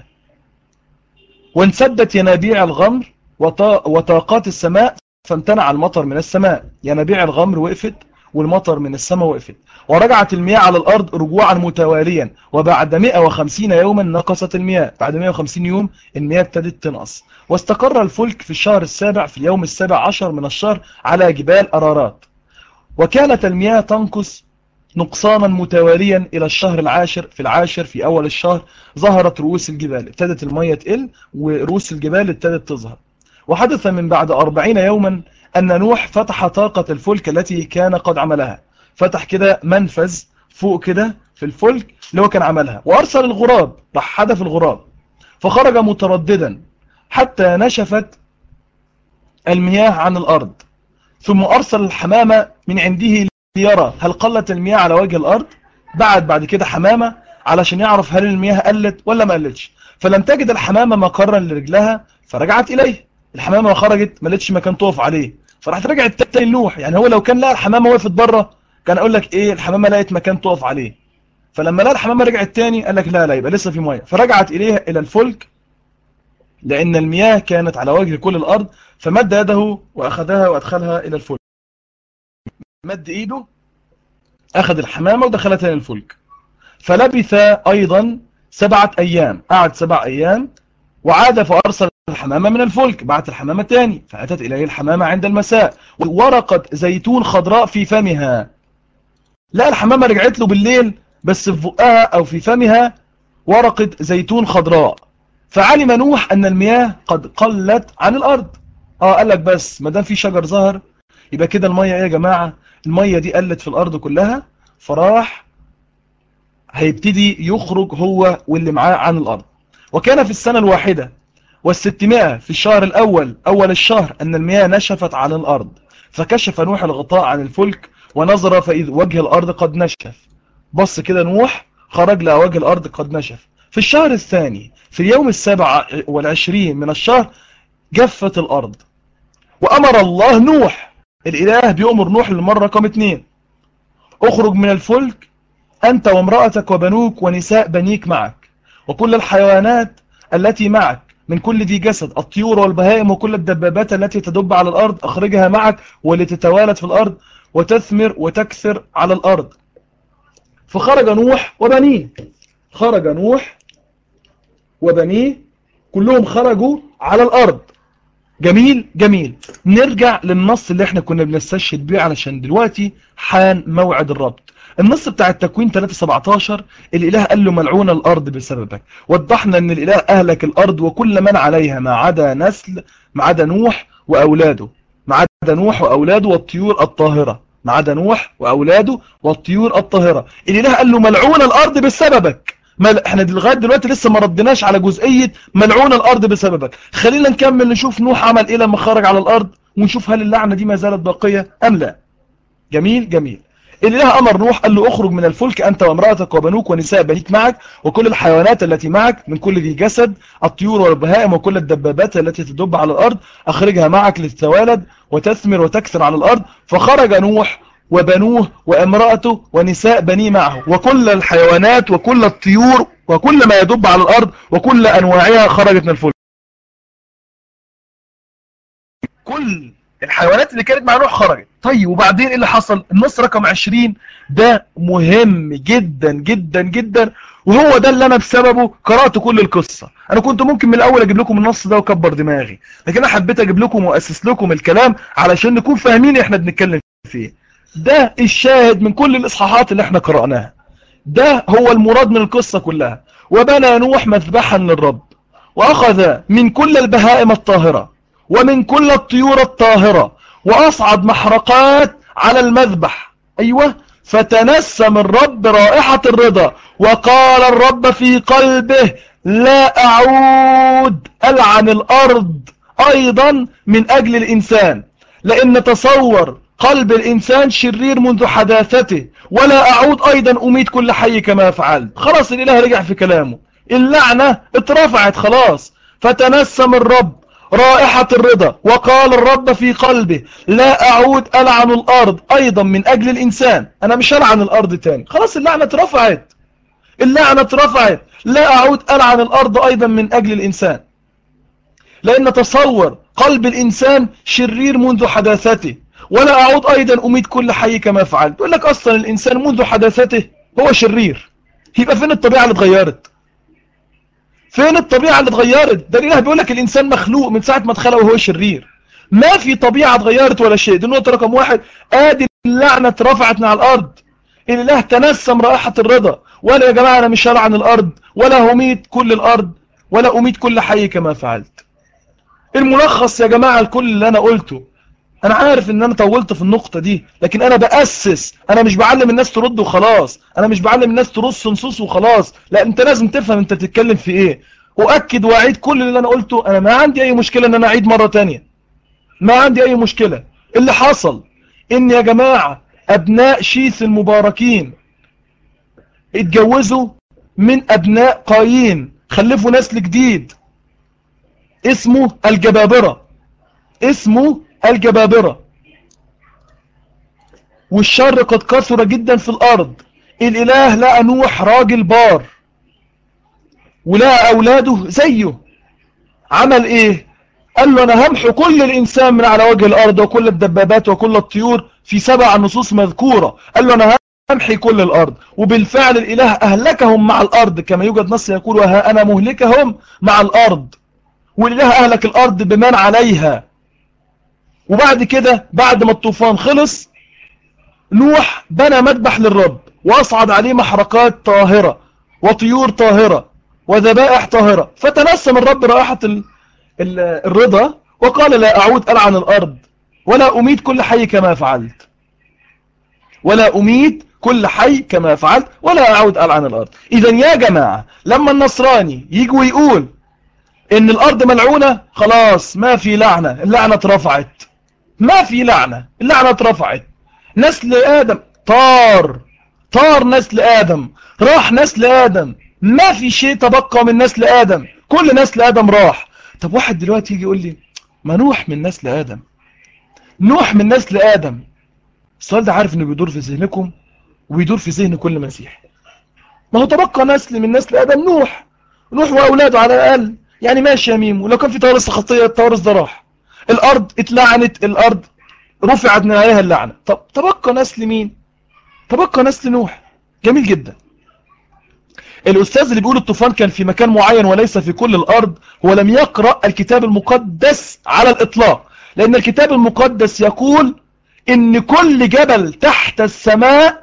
وانسدت ينابيع الغمر وطاقات السماء فامتنع المطر من السماء ينابيع الغمر وقفت والمطر من السماء وقفت ورجعت المياه على الأرض رجوعا متواليا وبعد 150 يوما نقصت المياه بعد 150 يوم المياه ابتدت تنقص واستقر الفلك في الشهر السابع في اليوم السابع عشر من الشهر على جبال أرارات وكانت المياه تنقص نقصانا متواليا إلى الشهر العاشر في العاشر في أول الشهر ظهرت رؤوس الجبال ابتدت المية تقل ورؤوس الجبال ابتدت تظهر وحدث من بعد أربعين يوما أن نوح فتح طاقة الفلك التي كان قد عملها فتح كده منفذ فوق كده في الفلك اللي هو كان عملها وأرسل الغراب راح حدف الغراب فخرج مترددا حتى نشفت المياه عن الأرض ثم أرسل الحمامة من عنده ليرى هل قلت المياه على وجه الأرض بعد بعد كده حمامة علشان يعرف هل المياه قلت ولا ما قلتش فلم تجد الحمامة مقرا لرجلها فرجعت إليه الحمامة خرجت ما لقتش مكان تقف عليه فراحت رجعت تاني لنوح يعني هو لو كان لقى الحمامة وقفت بره كان اقول لك ايه الحمامة لقت مكان تقف عليه فلما لقى الحمامة رجعت تاني قال لك لا لا يبقى لسه في ميه فرجعت اليه الى الفلك لان المياه كانت على وجه كل الارض فمد يده واخذها وادخلها الى الفلك مد ايده اخذ الحمامة ودخلها تاني الفلك فلبث ايضا سبعة ايام قعد سبع ايام وعاد فارسل الحمامة من الفلك بعت الحمامة تاني فأتت إليه الحمامة عند المساء ورقة زيتون خضراء في فمها لا الحمامة رجعت له بالليل بس في بقها أو في فمها ورقة زيتون خضراء فعلم نوح أن المياه قد قلت عن الأرض اه قال لك بس ما دام في شجر ظهر يبقى كده المية ايه يا جماعة المية دي قلت في الأرض كلها فراح هيبتدي يخرج هو واللي معاه عن الأرض وكان في السنة الواحدة والستمائة في الشهر الأول أول الشهر أن المياه نشفت على الأرض فكشف نوح الغطاء عن الفلك ونظر فإذ وجه الأرض قد نشف بص كده نوح خرج لقى وجه الأرض قد نشف في الشهر الثاني في اليوم السابع والعشرين من الشهر جفت الأرض وأمر الله نوح الإله بيأمر نوح للمرة رقم اتنين اخرج من الفلك أنت وامرأتك وبنوك ونساء بنيك معك وكل الحيوانات التي معك من كل ذي جسد الطيور والبهائم وكل الدبابات التي تدب على الأرض أخرجها معك ولتتوالد في الأرض وتثمر وتكثر على الأرض فخرج نوح وبنيه خرج نوح وبنيه كلهم خرجوا على الأرض جميل جميل نرجع للنص اللي احنا كنا بنستشهد بيه علشان دلوقتي حان موعد الربط النص بتاع التكوين 3:17 الاله قال له ملعون الارض بسببك وضحنا ان الاله اهلك الارض وكل من عليها ما عدا نسل ما عدا نوح واولاده ما عدا نوح واولاده والطيور الطاهره ما عدا نوح واولاده والطيور الطاهره الاله قال له ملعون الارض بسببك مل... احنا لغايه دلوقتي لسه ما ردناش على جزئيه ملعون الارض بسببك خلينا نكمل نشوف نوح عمل ايه لما خرج على الارض ونشوف هل اللعنه دي ما زالت باقيه ام لا جميل جميل الإله أمر نوح قال له اخرج من الفلك أنت وامرأتك وبنوك ونساء بنيك معك وكل الحيوانات التي معك من كل ذي جسد الطيور والبهائم وكل الدبابات التي تدب على الأرض أخرجها معك لتتوالد وتثمر وتكثر على الأرض فخرج نوح وبنوه وامرأته ونساء بنيه معه وكل الحيوانات وكل الطيور وكل ما يدب على الأرض وكل أنواعها خرجت من الفلك كل الحيوانات اللي كانت مع نوح خرجت طيب وبعدين ايه اللي حصل النص رقم 20 ده مهم جدا جدا جدا وهو ده اللي انا بسببه قرأت كل القصة انا كنت ممكن من الاول اجيب لكم النص ده وكبر دماغي لكن انا حبيت اجيب لكم واسس لكم الكلام علشان نكون فاهمين احنا بنتكلم فيه ده الشاهد من كل الاصحاحات اللي احنا قرأناها ده هو المراد من القصة كلها وبنى نوح مذبحا للرب واخذ من كل البهائم الطاهرة ومن كل الطيور الطاهرة وأصعد محرقات على المذبح أيوة فتنسم الرب رائحة الرضا وقال الرب في قلبه لا أعود ألعن الأرض أيضا من أجل الإنسان لأن تصور قلب الإنسان شرير منذ حداثته ولا أعود أيضا أميت كل حي كما فعلت خلاص الإله رجع في كلامه اللعنة اترفعت خلاص فتنسم الرب رائحة الرضا وقال الرب في قلبه لا أعود ألعن الأرض أيضا من أجل الإنسان أنا مش ألعن الأرض تاني خلاص اللعنة اترفعت اللعنة اترفعت لا أعود ألعن الأرض أيضا من أجل الإنسان لأن تصور قلب الإنسان شرير منذ حداثته ولا أعود أيضا أميت كل حي كما فعلت يقول لك أصلا الإنسان منذ حداثته هو شرير يبقى فين الطبيعة اللي اتغيرت فين الطبيعة اللي اتغيرت ده الاله بيقول لك الانسان مخلوق من ساعة ما اتخلق وهو شرير ما في طبيعة اتغيرت ولا شيء دي النقطة رقم واحد ادي اللعنة اترفعت من على الارض الاله تنسم رائحة الرضا ولا يا جماعة انا مش هلعن الارض ولا هميت كل الارض ولا اميت كل حي كما فعلت الملخص يا جماعة الكل اللي انا قلته انا عارف ان انا طولت في النقطة دي لكن انا بأسس انا مش بعلم الناس ترد وخلاص انا مش بعلم الناس ترص نصوص وخلاص لا انت لازم تفهم انت بتتكلم في ايه اؤكد واعيد كل اللي انا قلته انا ما عندي اي مشكلة ان انا اعيد مرة تانية ما عندي اي مشكلة اللي حصل ان يا جماعة ابناء شيث المباركين اتجوزوا من ابناء قايين خلفوا نسل جديد اسمه الجبابرة اسمه الجبابرة والشر قد كثر جدا في الأرض الإله لقى نوح راجل بار ولقى أولاده زيه عمل إيه قال له أنا همحو كل الإنسان من على وجه الأرض وكل الدبابات وكل الطيور في سبع نصوص مذكورة قال له أنا همحي كل الأرض وبالفعل الإله أهلكهم مع الأرض كما يوجد نص يقول وها أنا مهلكهم مع الأرض والإله أهلك الأرض بمن عليها وبعد كده بعد ما الطوفان خلص نوح بنى مذبح للرب واصعد عليه محرقات طاهرة وطيور طاهرة وذبائح طاهرة فتنسم الرب رائحة الرضا وقال لا أعود ألعن الأرض ولا أميت كل حي كما فعلت ولا أميت كل حي كما فعلت ولا أعود ألعن الأرض إذا يا جماعة لما النصراني يجي ويقول إن الأرض ملعونة خلاص ما في لعنة اللعنة اترفعت ما في لعنة اللعنة اترفعت نسل آدم طار طار نسل آدم راح نسل آدم ما في شيء تبقى من نسل آدم كل نسل آدم راح طب واحد دلوقتي يجي يقول لي ما نوح من نسل آدم نوح من نسل آدم السؤال ده عارف انه بيدور في ذهنكم ويدور في ذهن كل مسيح ما هو تبقى نسل من نسل آدم نوح نوح وأولاده على الأقل يعني ماشي يا ميم ولو كان في توارث خطية التوارث ده راح الأرض اتلعنت الأرض رفعت من عليها اللعنة طب تبقى نسل مين تبقى نسل نوح جميل جدا الأستاذ اللي بيقول الطوفان كان في مكان معين وليس في كل الأرض هو لم يقرأ الكتاب المقدس على الإطلاق لأن الكتاب المقدس يقول إن كل جبل تحت السماء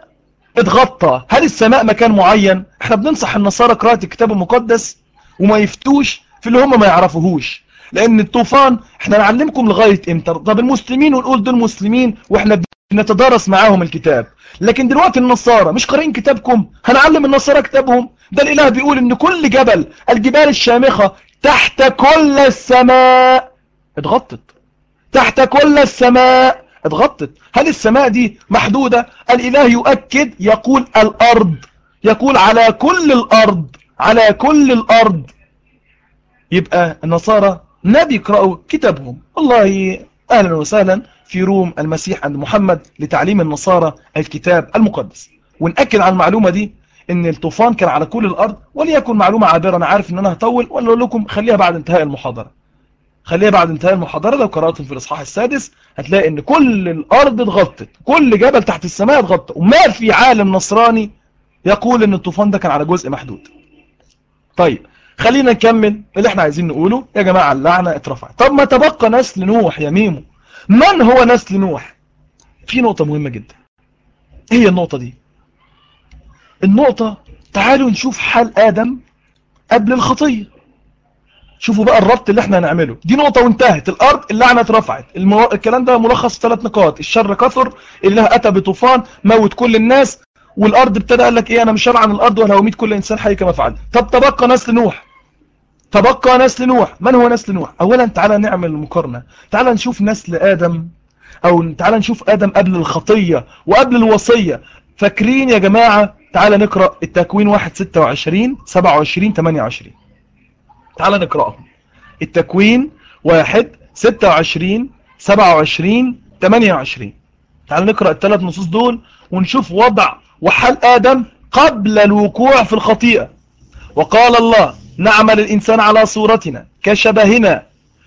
اتغطى هل السماء مكان معين احنا بننصح النصارى قراءة الكتاب المقدس وما يفتوش في اللي هم ما يعرفوهوش لان الطوفان احنا نعلمكم لغاية امتى طب المسلمين ونقول دول مسلمين واحنا بنتدارس معاهم الكتاب لكن دلوقتي النصارى مش قارئين كتابكم هنعلم النصارى كتابهم ده الاله بيقول ان كل جبل الجبال الشامخة تحت كل السماء اتغطت تحت كل السماء اتغطت هل السماء دي محدودة الاله يؤكد يقول الارض يقول على كل الارض على كل الارض يبقى النصارى ما بيقرأوا كتابهم والله اهلا وسهلا في روم المسيح عند محمد لتعليم النصارى الكتاب المقدس ونأكد على المعلومة دي ان الطوفان كان على كل الارض وليكن معلومة عابرة انا عارف ان انا هطول ولا اقول لكم خليها بعد انتهاء المحاضرة خليها بعد انتهاء المحاضرة لو قرأتم في الاصحاح السادس هتلاقي ان كل الارض اتغطت كل جبل تحت السماء اتغطى وما في عالم نصراني يقول ان الطوفان ده كان على جزء محدود طيب خلينا نكمل اللي احنا عايزين نقوله يا جماعة اللعنة اترفعت طب ما تبقى نسل نوح يا ميمو من هو نسل نوح في نقطة مهمة جدا ايه هي النقطة دي النقطة تعالوا نشوف حال آدم قبل الخطية شوفوا بقى الربط اللي احنا هنعمله دي نقطة وانتهت الارض اللعنة اترفعت المو... الكلام ده ملخص في ثلاث نقاط الشر كثر الله اتى بطوفان موت كل الناس والارض ابتدى قال لك ايه انا مش شرع عن الارض ولا هميت كل انسان حي كما فعل طب تبقى نسل نوح تبقى نسل نوح من هو نسل نوح اولا تعالى نعمل مقارنة تعالى نشوف نسل ادم او تعالى نشوف ادم قبل الخطية وقبل الوصية فاكرين يا جماعة تعالى نقرأ التكوين 1 26 27 28 تعالى نقرأهم التكوين 1 26 27 28 تعالى نقرأ الثلاث نصوص دول ونشوف وضع وحال آدم قبل الوقوع في الخطيئة وقال الله نعمل الإنسان على صورتنا كشبهنا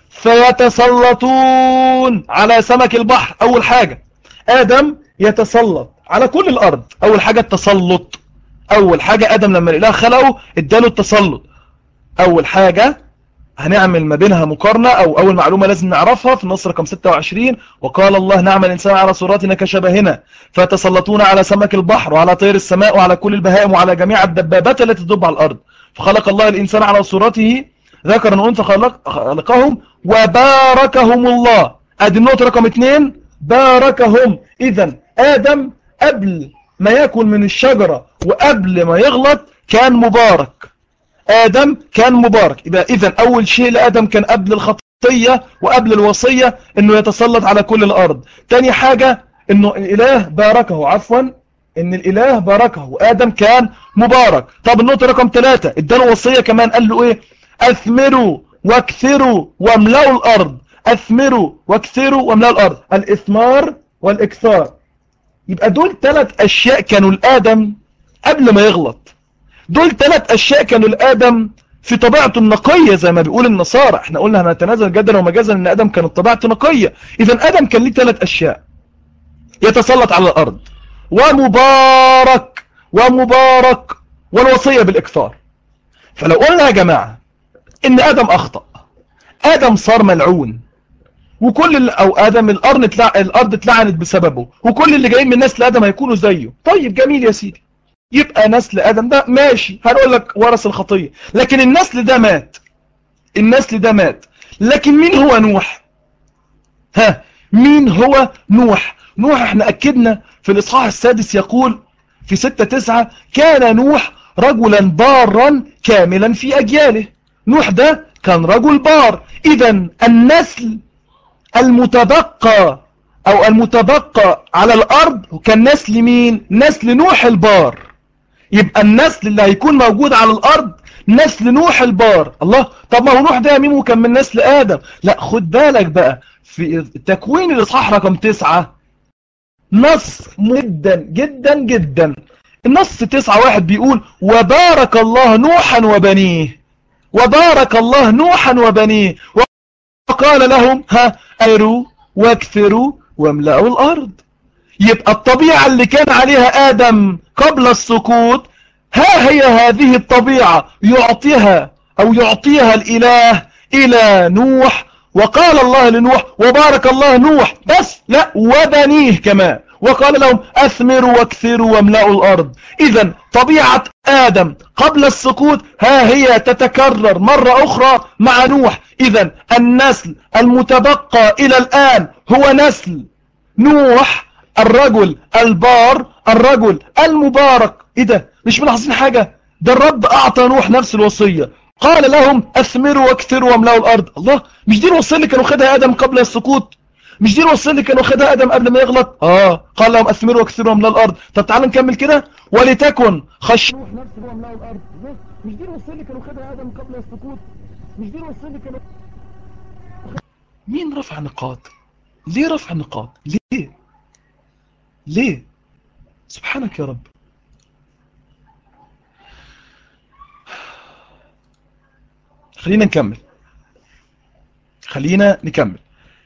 فيتسلطون على سمك البحر أول حاجة آدم يتسلط على كل الأرض أول حاجة التسلط أول حاجة آدم لما الإله خلقه اداله التسلط أول حاجة هنعمل ما بينها مقارنة أو أول معلومة لازم نعرفها في النص رقم 26 وقال الله نعمل الإنسان على صورتنا كشبهنا فتسلطون على سمك البحر وعلى طير السماء وعلى كل البهائم وعلى جميع الدبابات التي تدب على الأرض فخلق الله الإنسان على صورته ذكرا وأنثى خلق خلقهم وباركهم الله ادي النقطة رقم 2 باركهم إذا آدم قبل ما يأكل من الشجرة وقبل ما يغلط كان مبارك آدم كان مبارك يبقى إذا أول شيء لآدم كان قبل الخطية وقبل الوصية أنه يتسلط على كل الأرض تاني حاجة أنه الإله باركه عفوا أن الإله باركه وآدم كان مبارك طب النقطة رقم ثلاثة اداله وصية كمان قال له إيه أثمروا واكثروا واملأوا الأرض أثمروا واكثروا واملأوا الأرض الإثمار والإكثار يبقى دول ثلاث أشياء كانوا لآدم قبل ما يغلط دول ثلاث أشياء كانوا لآدم في طبيعته النقية زي ما بيقول النصارى احنا قلنا هنتنازل جدا ومجازا ان آدم كانت طبيعته نقية اذا آدم كان ليه ثلاث أشياء يتسلط على الأرض ومبارك ومبارك والوصية بالإكثار فلو قلنا يا جماعة ان آدم أخطأ آدم صار ملعون وكل او ادم الارض تلع... الارض اتلعنت بسببه وكل اللي جايين من نسل ادم هيكونوا زيه طيب جميل يا سيدي يبقى نسل ادم ده ماشي هنقول لك ورث الخطيه لكن النسل ده مات النسل ده مات لكن مين هو نوح ها مين هو نوح نوح احنا اكدنا في الاصحاح السادس يقول في ستة تسعة كان نوح رجلا بارا كاملا في اجياله نوح ده كان رجل بار اذا النسل المتبقى او المتبقى على الارض كان نسل مين نسل نوح البار يبقى النسل اللي هيكون موجود على الارض نسل نوح البار الله طب ما هو نوح ده يا ميمو كان من نسل ادم لا خد بالك بقى في تكوين الاصحاح رقم تسعة نص جدا جدا جدا النص تسعة واحد بيقول وبارك الله نوحا وبنيه وبارك الله نوحا وبنيه وقال لهم ها أروا واكثروا واملأوا الأرض يبقى الطبيعة اللي كان عليها آدم قبل السقوط ها هي هذه الطبيعة يعطيها أو يعطيها الإله إلى نوح وقال الله لنوح وبارك الله نوح بس لا وبنيه كمان وقال لهم أثمروا واكثروا واملأوا الأرض إذا طبيعة آدم قبل السقوط ها هي تتكرر مرة أخرى مع نوح إذا النسل المتبقى إلى الآن هو نسل نوح الرجل البار الرجل المبارك إيه ده مش ملاحظين حاجة ده الرب أعطى نوح نفس الوصية قال لهم أثمروا واكثروا واملأوا الأرض الله مش دي الوصية اللي كانوا خدها آدم قبل السقوط مش دي الوصية اللي كانوا خدها آدم قبل ما يغلط اه قال لهم أثمروا واكثروا واملأوا الأرض طب تعالوا نكمل كده ولتكن خش نوح نفسه واملأوا الأرض مش دي الوصية اللي كانوا خدها آدم قبل السقوط مش دي الوصية اللي كانوا مين رفع نقاط ليه رفع نقاط ليه ليه سبحانك يا رب خلينا نكمل خلينا نكمل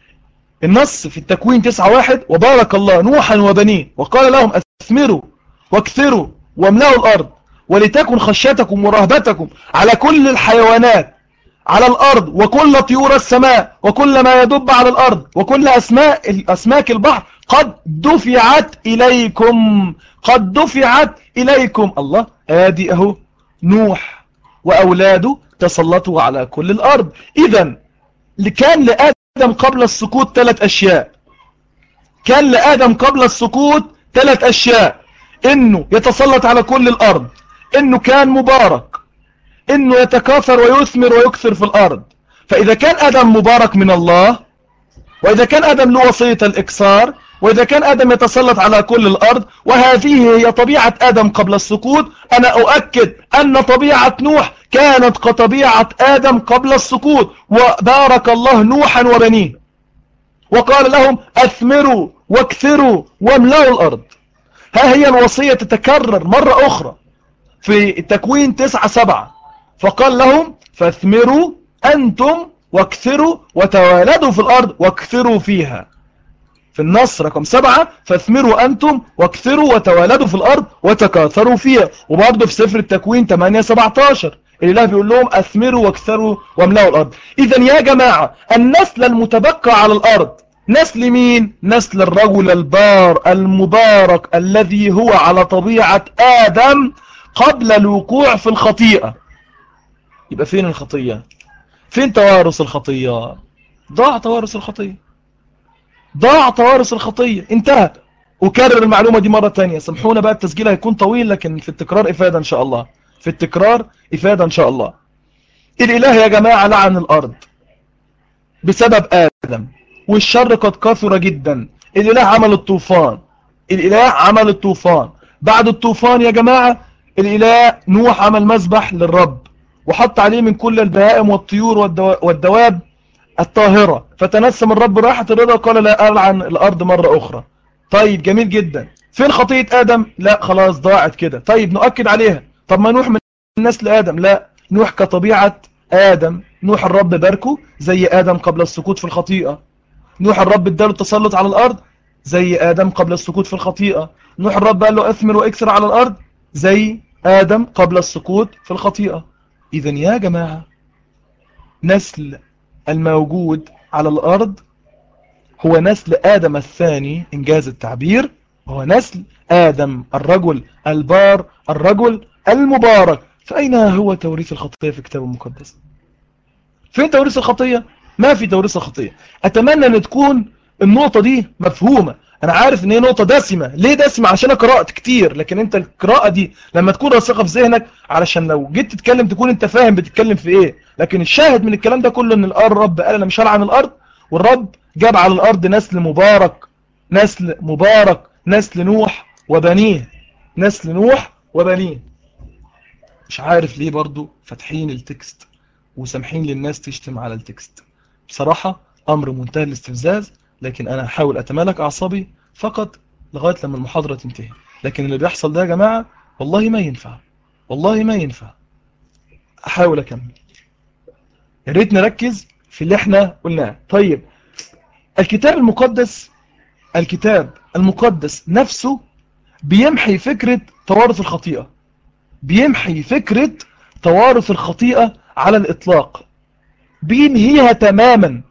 النص في التكوين تسعة واحد وبارك الله نوحا وبنيه وقال لهم أثمروا واكثروا واملأوا الأرض ولتكن خشيتكم ورهبتكم على كل الحيوانات على الأرض وكل طيور السماء وكل ما يدب على الأرض وكل أسماء أسماك البحر قد دفعت إليكم قد دفعت إليكم الله آدي أهو نوح وأولاده تسلطوا على كل الأرض إذا كان لآدم قبل السقوط ثلاث أشياء كان لآدم قبل السقوط ثلاث أشياء إنه يتسلط على كل الأرض إنه كان مبارك إنه يتكاثر ويثمر ويكثر في الأرض فإذا كان آدم مبارك من الله وإذا كان آدم له وصية الإكسار وإذا كان آدم يتسلط على كل الأرض وهذه هي طبيعة آدم قبل السقوط أنا أؤكد أن طبيعة نوح كانت كطبيعة آدم قبل السقوط وبارك الله نوحا وبنيه وقال لهم أثمروا واكثروا واملأوا الأرض ها هي الوصية تتكرر مرة أخرى في التكوين تسعة سبعة فقال لهم فاثمروا أنتم واكثروا وتوالدوا في الأرض واكثروا فيها في النص رقم سبعة فاثمروا أنتم واكثروا وتوالدوا في الأرض وتكاثروا فيها وبرضه في سفر التكوين 8 17 الإله بيقول لهم أثمروا واكثروا واملأوا الأرض إذا يا جماعة النسل المتبقى على الأرض نسل مين؟ نسل الرجل البار المبارك الذي هو على طبيعة آدم قبل الوقوع في الخطيئة يبقى فين الخطيئة؟ فين توارث الخطية؟ ضاع توارث الخطية ضاع توارث الخطية انتهى أكرر المعلومة دي مرة تانية سامحونا بقى التسجيل هيكون طويل لكن في التكرار إفادة إن شاء الله في التكرار إفادة إن شاء الله الإله يا جماعة لعن الأرض بسبب آدم والشر قد كثر جدا الإله عمل الطوفان الإله عمل الطوفان بعد الطوفان يا جماعة الإله نوح عمل مذبح للرب وحط عليه من كل البهائم والطيور والدواب الطاهرة فتنسم الرب راحة الرضا وقال لا ألعن الأرض مرة أخرى طيب جميل جدا فين خطية آدم لا خلاص ضاعت كده طيب نؤكد عليها طب ما نوح من نسل آدم لا نوح كطبيعة آدم نوح الرب باركه زي آدم قبل السقوط في الخطيئة نوح الرب اداله التسلط على الأرض زي آدم قبل السقوط في الخطيئة نوح الرب قال له أثمر وإكسر على الأرض زي آدم قبل السقوط في الخطيئة إذا يا جماعة نسل الموجود على الأرض هو نسل آدم الثاني إنجاز التعبير هو نسل آدم الرجل البار الرجل المبارك فأين هو توريث الخطية في الكتاب المقدس فين توريث الخطية ما في توريث الخطية أتمنى أن تكون النقطة دي مفهومة أنا عارف أن هي نقطة دسمة ليه دسمة عشان أنا قرأت كتير لكن أنت القراءة دي لما تكون راسخة في ذهنك علشان لو جيت تتكلم تكون أنت فاهم بتتكلم في إيه لكن الشاهد من الكلام ده كله أن الرب قال أنا مش هلعن الأرض والرب جاب على الأرض نسل مبارك نسل مبارك نسل نوح وبنيه نسل نوح وبنيه مش عارف ليه برضو فاتحين التكست وسامحين للناس تشتم على التكست بصراحة أمر منتهى الاستفزاز لكن أنا هحاول أتمالك أعصابي فقط لغاية لما المحاضرة تنتهي لكن اللي بيحصل ده يا جماعة والله ما ينفع والله ما ينفع أحاول أكمل يا ريت نركز في اللي احنا قلناه طيب الكتاب المقدس الكتاب المقدس نفسه بيمحي فكرة توارث الخطيئة بيمحي فكرة توارث الخطيئة على الإطلاق بينهيها تماما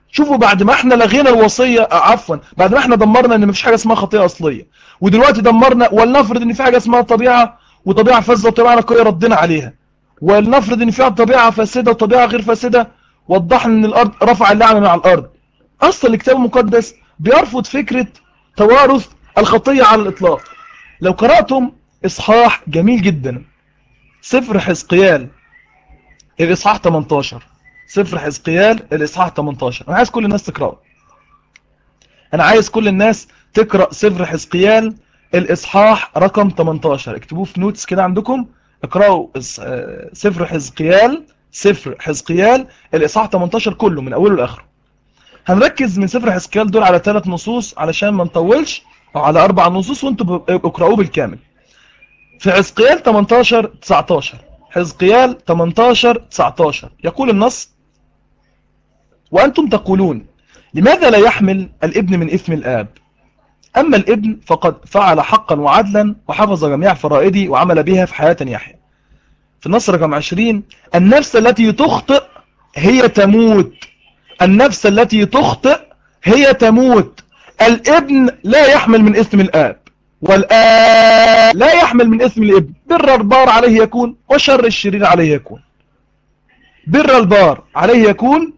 شوفوا بعد ما احنا لغينا الوصية آه، عفوا بعد ما احنا دمرنا ان مفيش حاجة اسمها خطيئة اصلية ودلوقتي دمرنا ولنفرض ان في حاجة اسمها طبيعة وطبيعة فاسدة وطبيعة نقية ردنا عليها ولنفرض ان فيها طبيعة فاسدة وطبيعة غير فاسدة وضحنا ان الارض رفع اللعنة من على الارض اصلا الكتاب المقدس بيرفض فكرة توارث الخطية على الاطلاق لو قرأتم اصحاح جميل جدا سفر حزقيال الاصحاح 18 سفر حزقيال الاصحاح 18 انا عايز كل الناس تقراه انا عايز كل الناس تقرا سفر حزقيال الاصحاح رقم 18 اكتبوه في نوتس كده عندكم اقراوا سفر حزقيال سفر حزقيال الاصحاح 18 كله من اوله لاخره هنركز من سفر حزقيال دول على ثلاث نصوص علشان ما نطولش او على اربع نصوص وانتوا اقراوه بالكامل في حزقيال 18 19 حزقيال 18 19 يقول النص وأنتم تقولون لماذا لا يحمل الابن من إثم الآب أما الابن فقد فعل حقا وعدلا وحفظ جميع فرائدي وعمل بها في حياة يحيى في النص رقم 20 النفس التي تخطئ هي تموت النفس التي تخطئ هي تموت الابن لا يحمل من اسم الآب والآب لا يحمل من اسم الابن بر البار عليه يكون وشر الشرير عليه يكون بر البار عليه يكون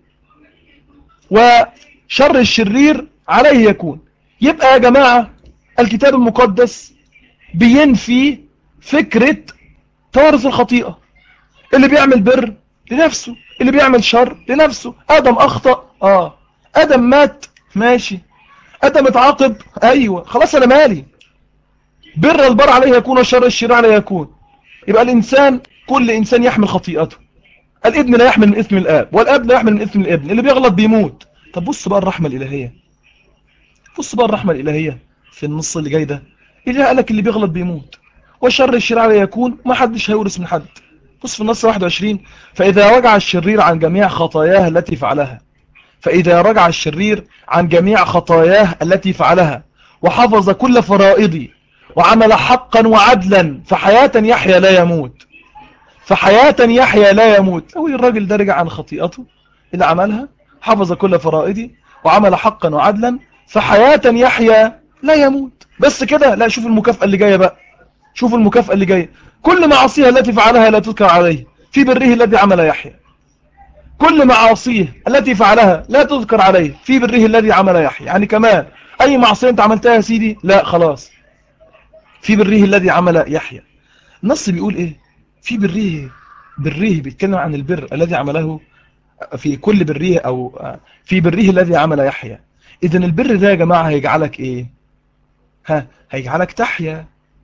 وشر الشرير عليه يكون يبقى يا جماعة الكتاب المقدس بينفي فكرة توارث الخطيئة اللي بيعمل بر لنفسه اللي بيعمل شر لنفسه آدم أخطأ آه آدم مات ماشي آدم اتعاقب أيوة خلاص أنا مالي بر البر عليه يكون وشر الشرير عليه يكون يبقى الإنسان كل إنسان يحمل خطيئته الابن لا يحمل من اسم الآب والآب لا يحمل من اسم الابن اللي بيغلط بيموت طب بص بقى الرحمة الإلهية بص بقى الرحمة الإلهية في النص اللي جاي ده اللي قالك اللي بيغلط بيموت وشر الشرير يكون ما حدش هيورث من حد بص في النص 21 فإذا رجع الشرير عن جميع خطاياه التي فعلها فإذا رجع الشرير عن جميع خطاياه التي فعلها وحفظ كل فرائضي وعمل حقا وعدلا فحياة يحيى لا يموت فحياة يحيى لا يموت لو الراجل ده رجع عن خطيئته اللي عملها حفظ كل فرائدي وعمل حقا وعدلا فحياة يحيى لا يموت بس كده لا شوف المكافأة اللي جاية بقى شوف المكافأة اللي جاية كل معاصيها التي فعلها لا تذكر عليه في بره الذي عمل يحيى كل معاصيه التي فعلها لا تذكر عليه في بره الذي عمل يحيى يعني كمان أي معصية أنت عملتها يا سيدي لا خلاص في بره الذي عمل يحيى النص بيقول إيه في بره بره بيتكلم عن البر الذي عمله في كل بره أو في بره الذي عمل يحيى إذا البر ده يا جماعة هيجعلك إيه ها هيجعلك تحيا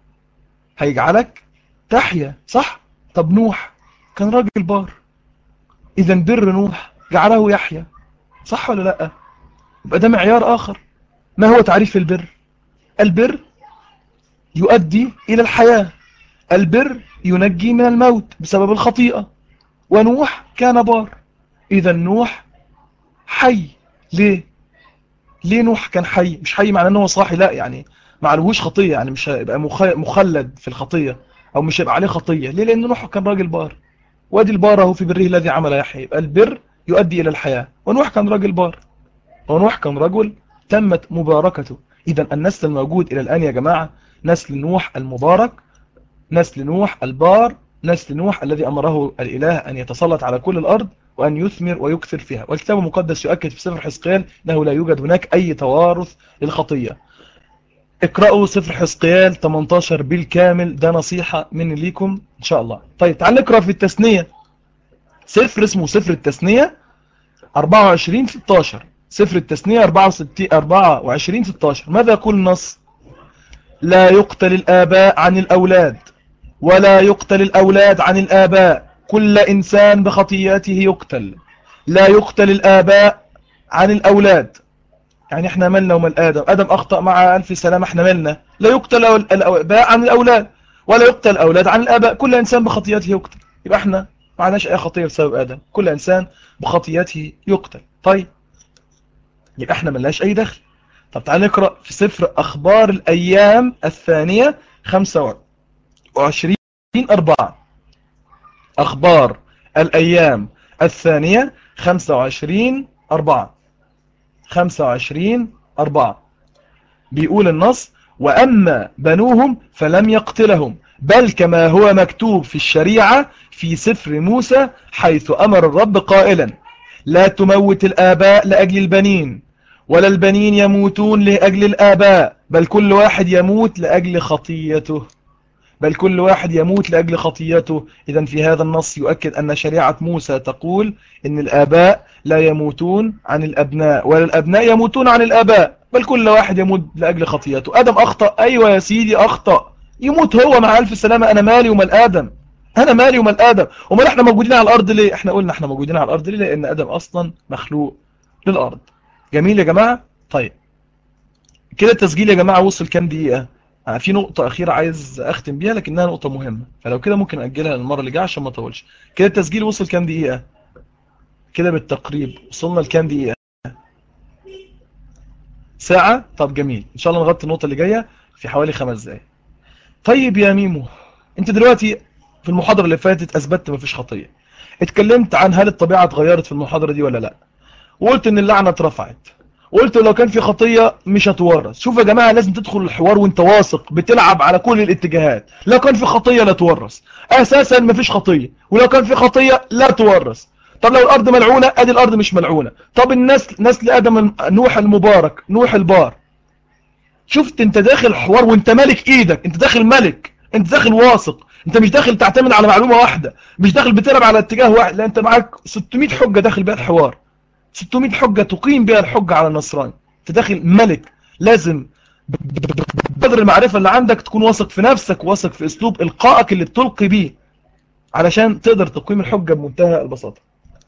هيجعلك تحيا صح طب نوح كان راجل بار إذا بر نوح جعله يحيى صح ولا لا يبقى ده معيار آخر ما هو تعريف البر البر يؤدي إلى الحياة البر ينجي من الموت بسبب الخطيئة ونوح كان بار إذا نوح حي ليه ليه نوح كان حي مش حي معناه انه صاحي لا يعني ما عليهوش خطية يعني مش هيبقى مخلد في الخطية او مش هيبقى عليه خطية ليه لان نوح كان راجل بار وادي البار اهو في بره الذي عمل يحيى يبقى البر يؤدي الى الحياة ونوح كان راجل بار ونوح كان رجل تمت مباركته اذا النسل الموجود الى الان يا جماعة نسل نوح المبارك نسل نوح البار نسل نوح الذي أمره الإله أن يتسلط على كل الأرض وأن يثمر ويكثر فيها والكتاب المقدس يؤكد في سفر حزقيال أنه لا يوجد هناك أي توارث للخطية اقرأوا سفر حزقيال 18 بالكامل ده نصيحة مني ليكم إن شاء الله طيب تعال نقرأ في التثنية سفر اسمه سفر التثنية 24 16 سفر التثنية 24 16 ماذا يقول النص لا يقتل الآباء عن الأولاد ولا يقتل الأولاد عن الآباء كل إنسان بخطياته يقتل لا يقتل الآباء عن الأولاد يعني احنا ملنا ومل آدم آدم أخطأ مع ألف سلام احنا ملنا لا يقتل الآباء عن الأولاد ولا يقتل الأولاد عن الآباء كل إنسان بخطياته يقتل يبقى احنا ما عندناش أي خطية بسبب آدم كل إنسان بخطياته يقتل طيب يبقى احنا ملناش أي دخل طب تعال نقرأ في سفر أخبار الأيام الثانية 25 أربعة أخبار الأيام الثانية 25 أربعة 25 4 بيقول النص وأما بنوهم فلم يقتلهم بل كما هو مكتوب في الشريعة في سفر موسى حيث أمر الرب قائلا لا تموت الآباء لأجل البنين ولا البنين يموتون لأجل الآباء بل كل واحد يموت لأجل خطيته بل كل واحد يموت لأجل خطيته إذا في هذا النص يؤكد أن شريعة موسى تقول إن الآباء لا يموتون عن الأبناء ولا الأبناء يموتون عن الآباء بل كل واحد يموت لأجل خطيته آدم أخطأ أيوة يا سيدي أخطأ يموت هو مع ألف سلامة أنا مالي ومال آدم أنا مالي ومال آدم ومال إحنا موجودين على الأرض ليه إحنا قلنا إحنا موجودين على الأرض ليه لأن آدم أصلا مخلوق للأرض جميل يا جماعة طيب كده التسجيل يا جماعة وصل كام دقيقة في نقطة أخيرة عايز أختم بيها لكنها نقطة مهمة فلو كده ممكن أجلها للمرة اللي جاية عشان ما أطولش كده التسجيل وصل كام دقيقة كده بالتقريب وصلنا لكام دقيقة ساعة طب جميل إن شاء الله نغطي النقطة اللي جاية في حوالي خمس دقايق طيب يا ميمو أنت دلوقتي في المحاضرة اللي فاتت أثبتت مفيش خطية اتكلمت عن هل الطبيعة اتغيرت في المحاضرة دي ولا لا وقلت ان اللعنة اترفعت قلت لو كان في خطية مش هتورث شوف يا جماعة لازم تدخل الحوار وانت واثق بتلعب على كل الاتجاهات لو كان في خطية لا تورث اساسا مفيش خطية ولو كان في خطية لا تورث طب لو الارض ملعونة ادي الارض مش ملعونة طب الناس نسل ادم نوح المبارك نوح البار شفت انت داخل حوار وانت ملك ايدك انت داخل ملك انت داخل واثق انت مش داخل تعتمد على معلومة واحدة مش داخل بتلعب على اتجاه واحد لا انت معاك 600 حجة داخل بيها الحوار 600 حجة تقيم بها الحجة على النصراني انت داخل ملك لازم بقدر المعرفة اللي عندك تكون واثق في نفسك واثق في اسلوب القائك اللي بتلقي بيه علشان تقدر تقيم الحجة بمنتهى البساطة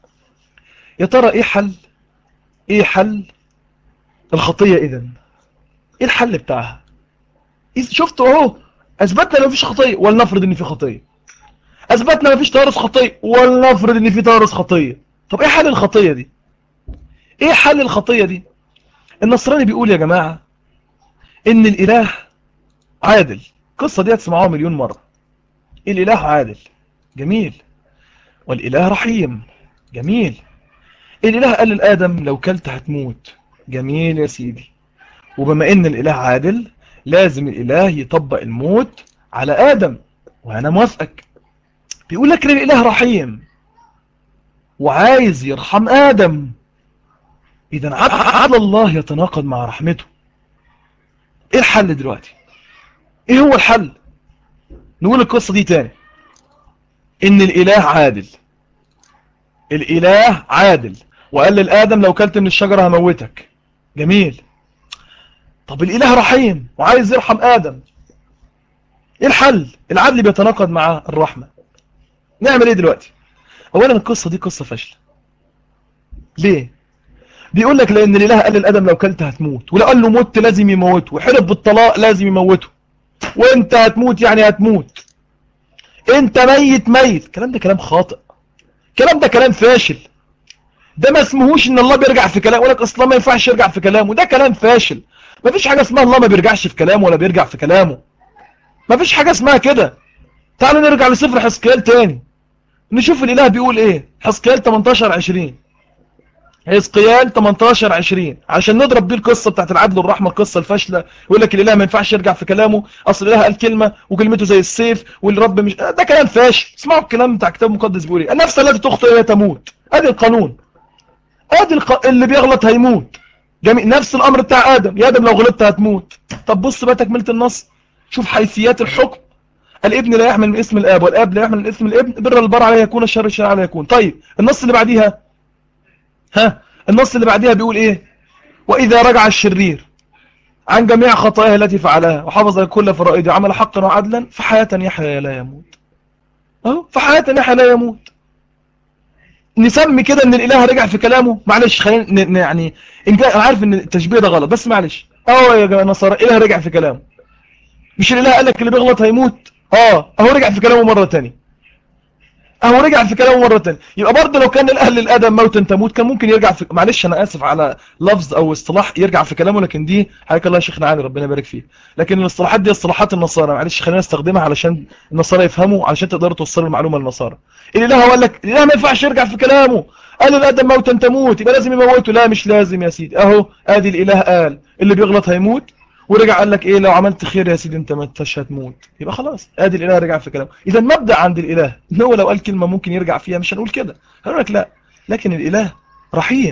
يا ترى ايه حل ايه حل الخطية اذا ايه الحل بتاعها شفتوا اهو اثبتنا ان مفيش خطية ولنفرض ان في خطية اثبتنا مفيش تارث خطية ولنفرض ان في تارث خطية طب ايه حل الخطية دي ايه حل الخطية دي النصراني بيقول يا جماعة ان الاله عادل القصة دي هتسمعوها مليون مرة الاله عادل جميل والاله رحيم جميل الاله قال لآدم لو كلت هتموت جميل يا سيدي وبما ان الاله عادل لازم الاله يطبق الموت على آدم وانا موافقك بيقول لك الاله رحيم وعايز يرحم آدم إذا عدل الله يتناقض مع رحمته إيه الحل دلوقتي إيه هو الحل نقول القصة دي تاني إن الإله عادل الإله عادل وقال للآدم لو كلت من الشجرة هموتك جميل طب الإله رحيم وعايز يرحم آدم إيه الحل العدل بيتناقض مع الرحمة نعمل إيه دلوقتي أولا القصة دي قصة فاشلة ليه بيقول لك لان الاله قال للادم لو كلت هتموت ولو قال له مت لازم يموته وحرب بالطلاق لازم يموته وانت هتموت يعني هتموت انت ميت ميت الكلام ده كلام خاطئ الكلام ده كلام فاشل ده ما اسمهوش ان الله بيرجع في كلامه يقول لك اصلا ما ينفعش يرجع في كلامه ده كلام فاشل ما فيش حاجه اسمها الله ما بيرجعش في كلامه ولا بيرجع في كلامه ما فيش حاجه اسمها كده تعالوا نرجع لسفر حسكيال تاني نشوف الاله بيقول ايه حسكيال 18 20 حزقيال 18 20 عشان نضرب بيه القصة بتاعت العدل والرحمة القصة الفاشلة يقول لك الاله ما ينفعش يرجع في كلامه اصل الاله قال كلمة وكلمته زي السيف والرب مش ده كلام فاشل اسمعوا الكلام بتاع كتاب مقدس بيقول ايه النفس التي تخطئ هي تموت ادي القانون ادي الق... اللي بيغلط هيموت جميل نفس الامر بتاع ادم يا ادم لو غلطت هتموت طب بص بقى تكملة النص شوف حيثيات الحكم الابن لا يحمل من اسم الاب والاب لا يحمل من اسم الابن بر البر عليه يكون الشر الشر عليه يكون طيب النص اللي بعديها ها النص اللي بعديها بيقول ايه واذا رجع الشرير عن جميع خطاياه التي فعلها وحفظ كل فرائده وعمل حقا وعدلا فحياة يحيى لا يموت اهو فحياة يحيى لا يموت نسمي كده ان الاله رجع في كلامه معلش خلينا يعني ان كان انا عارف ان التشبيه ده غلط بس معلش اه يا جماعه نصارى الاله رجع في كلامه مش الاله قال لك اللي بيغلط هيموت اه اهو رجع في كلامه مره ثانيه اهو رجع في كلامه مرة تانية يبقى برضه لو كان الاهل الادم موتا تموت كان ممكن يرجع في معلش انا اسف على لفظ او اصطلاح يرجع في كلامه لكن دي حياك الله يا شيخنا علي ربنا يبارك فيه لكن الاصطلاحات دي اصطلاحات النصارى معلش خلينا نستخدمها علشان النصارى يفهموا علشان تقدروا توصلوا المعلومه للنصارى الاله قال لك الاله ما ينفعش يرجع في كلامه قال الادم موتا تموت يبقى لازم يموته لا مش لازم يا سيدي اهو ادي الاله قال اللي بيغلط هيموت ورجع قال لك ايه لو عملت خير يا سيدي انت ما انتش هتموت يبقى خلاص ادي الاله رجع في كلامه اذا المبدا عند الاله ان هو لو قال كلمه ممكن يرجع فيها مش هنقول كده هنقول لك لا لكن الاله رحيم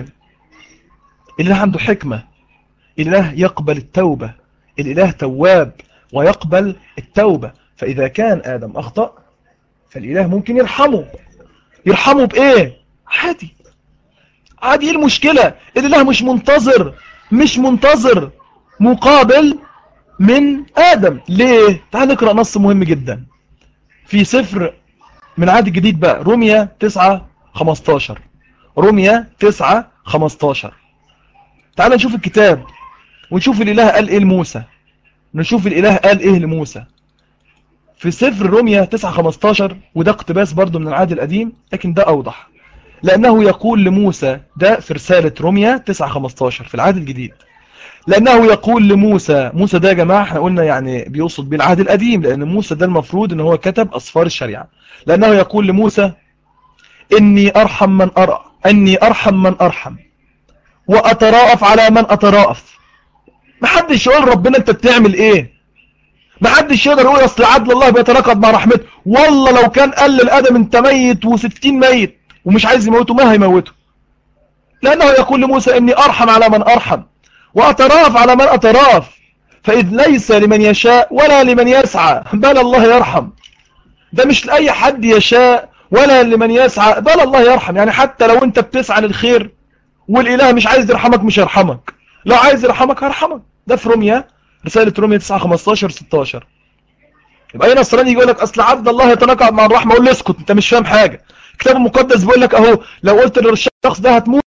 الاله عنده حكمه الاله يقبل التوبه الاله تواب ويقبل التوبه فاذا كان ادم اخطا فالاله ممكن يرحمه يرحمه بايه عادي عادي ايه المشكله الاله مش منتظر مش منتظر مقابل من آدم ليه؟ تعال نقرأ نص مهم جدا في سفر من عهد الجديد بقى روميا 9 15 روميا 9 15 تعال نشوف الكتاب ونشوف الإله قال إيه لموسى نشوف الإله قال إيه لموسى في سفر روميا 9 15 وده اقتباس برضو من العهد القديم لكن ده أوضح لأنه يقول لموسى ده في رسالة روميا 9 15 في العهد الجديد لأنه يقول لموسى موسى ده يا جماعة احنا قلنا يعني بيوصد بالعهد القديم لأن موسى ده المفروض ان هو كتب أصفار الشريعة لأنه يقول لموسى إني أرحم من أرى أني أرحم من أرحم وأتراءف على من أتراءف محدش يقول ربنا أنت بتعمل إيه محدش يقدر يقول أصل عدل الله بيتراكض مع رحمته والله لو كان قال للآدم أنت ميت وستين ميت ومش عايز يموته ما هيموته لأنه يقول لموسى إني أرحم على من أرحم وأتراف على من أتراف فإذ ليس لمن يشاء ولا لمن يسعى بل الله يرحم ده مش لأي حد يشاء ولا لمن يسعى بل الله يرحم يعني حتى لو انت بتسعى للخير والإله مش عايز يرحمك مش هيرحمك لو عايز يرحمك هيرحمك ده في روميا رسالة روميا 9 15 16 يبقى اي نصراني يقول لك اصل عبد الله يتناقض مع الرحمه اقول له اسكت انت مش فاهم حاجه الكتاب المقدس بيقول لك اهو لو قلت للشخص ده هتموت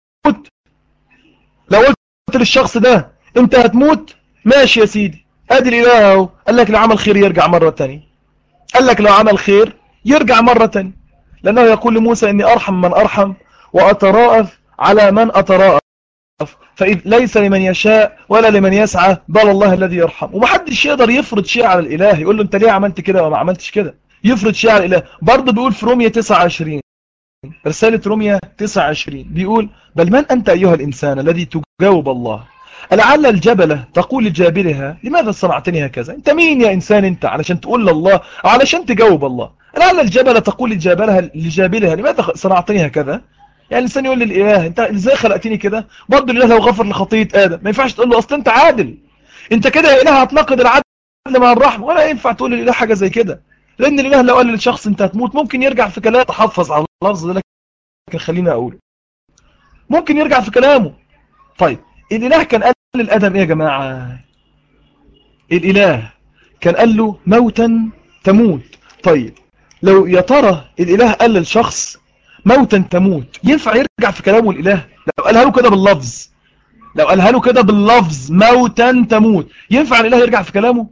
لو قلت للشخص ده انت هتموت ماشي يا سيدي ادي الاله اهو قال لك لو عمل خير يرجع مرة تانية قال لك لو عمل خير يرجع مرة تانية لانه يقول لموسى اني ارحم من ارحم واتراءف على من اتراءف فإذ ليس لمن يشاء ولا لمن يسعى بل الله الذي يرحم ومحدش يقدر يفرض شيء على الاله يقول له انت ليه عملت كده وما عملتش كده يفرض شيء على الاله برضه بيقول في رومية 29 رسالة رومية 29 بيقول بل من أنت أيها الإنسان الذي تجاوب الله لعل الجبلة تقول لجابلها لماذا صنعتني هكذا انت مين يا انسان انت علشان تقول لله او علشان تجاوب الله لعل الجبلة تقول لجابلها لجابلها لماذا صنعتني هكذا يعني الانسان يقول للاله انت ازاي خلقتني كده برضه الاله لو غفر لخطيه ادم ما ينفعش تقول له اصل انت عادل انت كده يا اله هتناقض العدل مع الرحمه ولا ينفع تقول للاله حاجه زي كده لان الاله لو قال للشخص انت هتموت ممكن يرجع في كلامه تحفظ على اللفظ ده لكن خلينا اقوله ممكن يرجع في كلامه طيب الاله كان قال للادم ايه يا جماعه الاله كان قال له موتا تموت طيب لو يا ترى الاله قال للشخص موتا تموت ينفع يرجع في كلامه الاله لو قالها له كده باللفظ لو قالها له كده باللفظ موتا تموت ينفع الاله يرجع في كلامه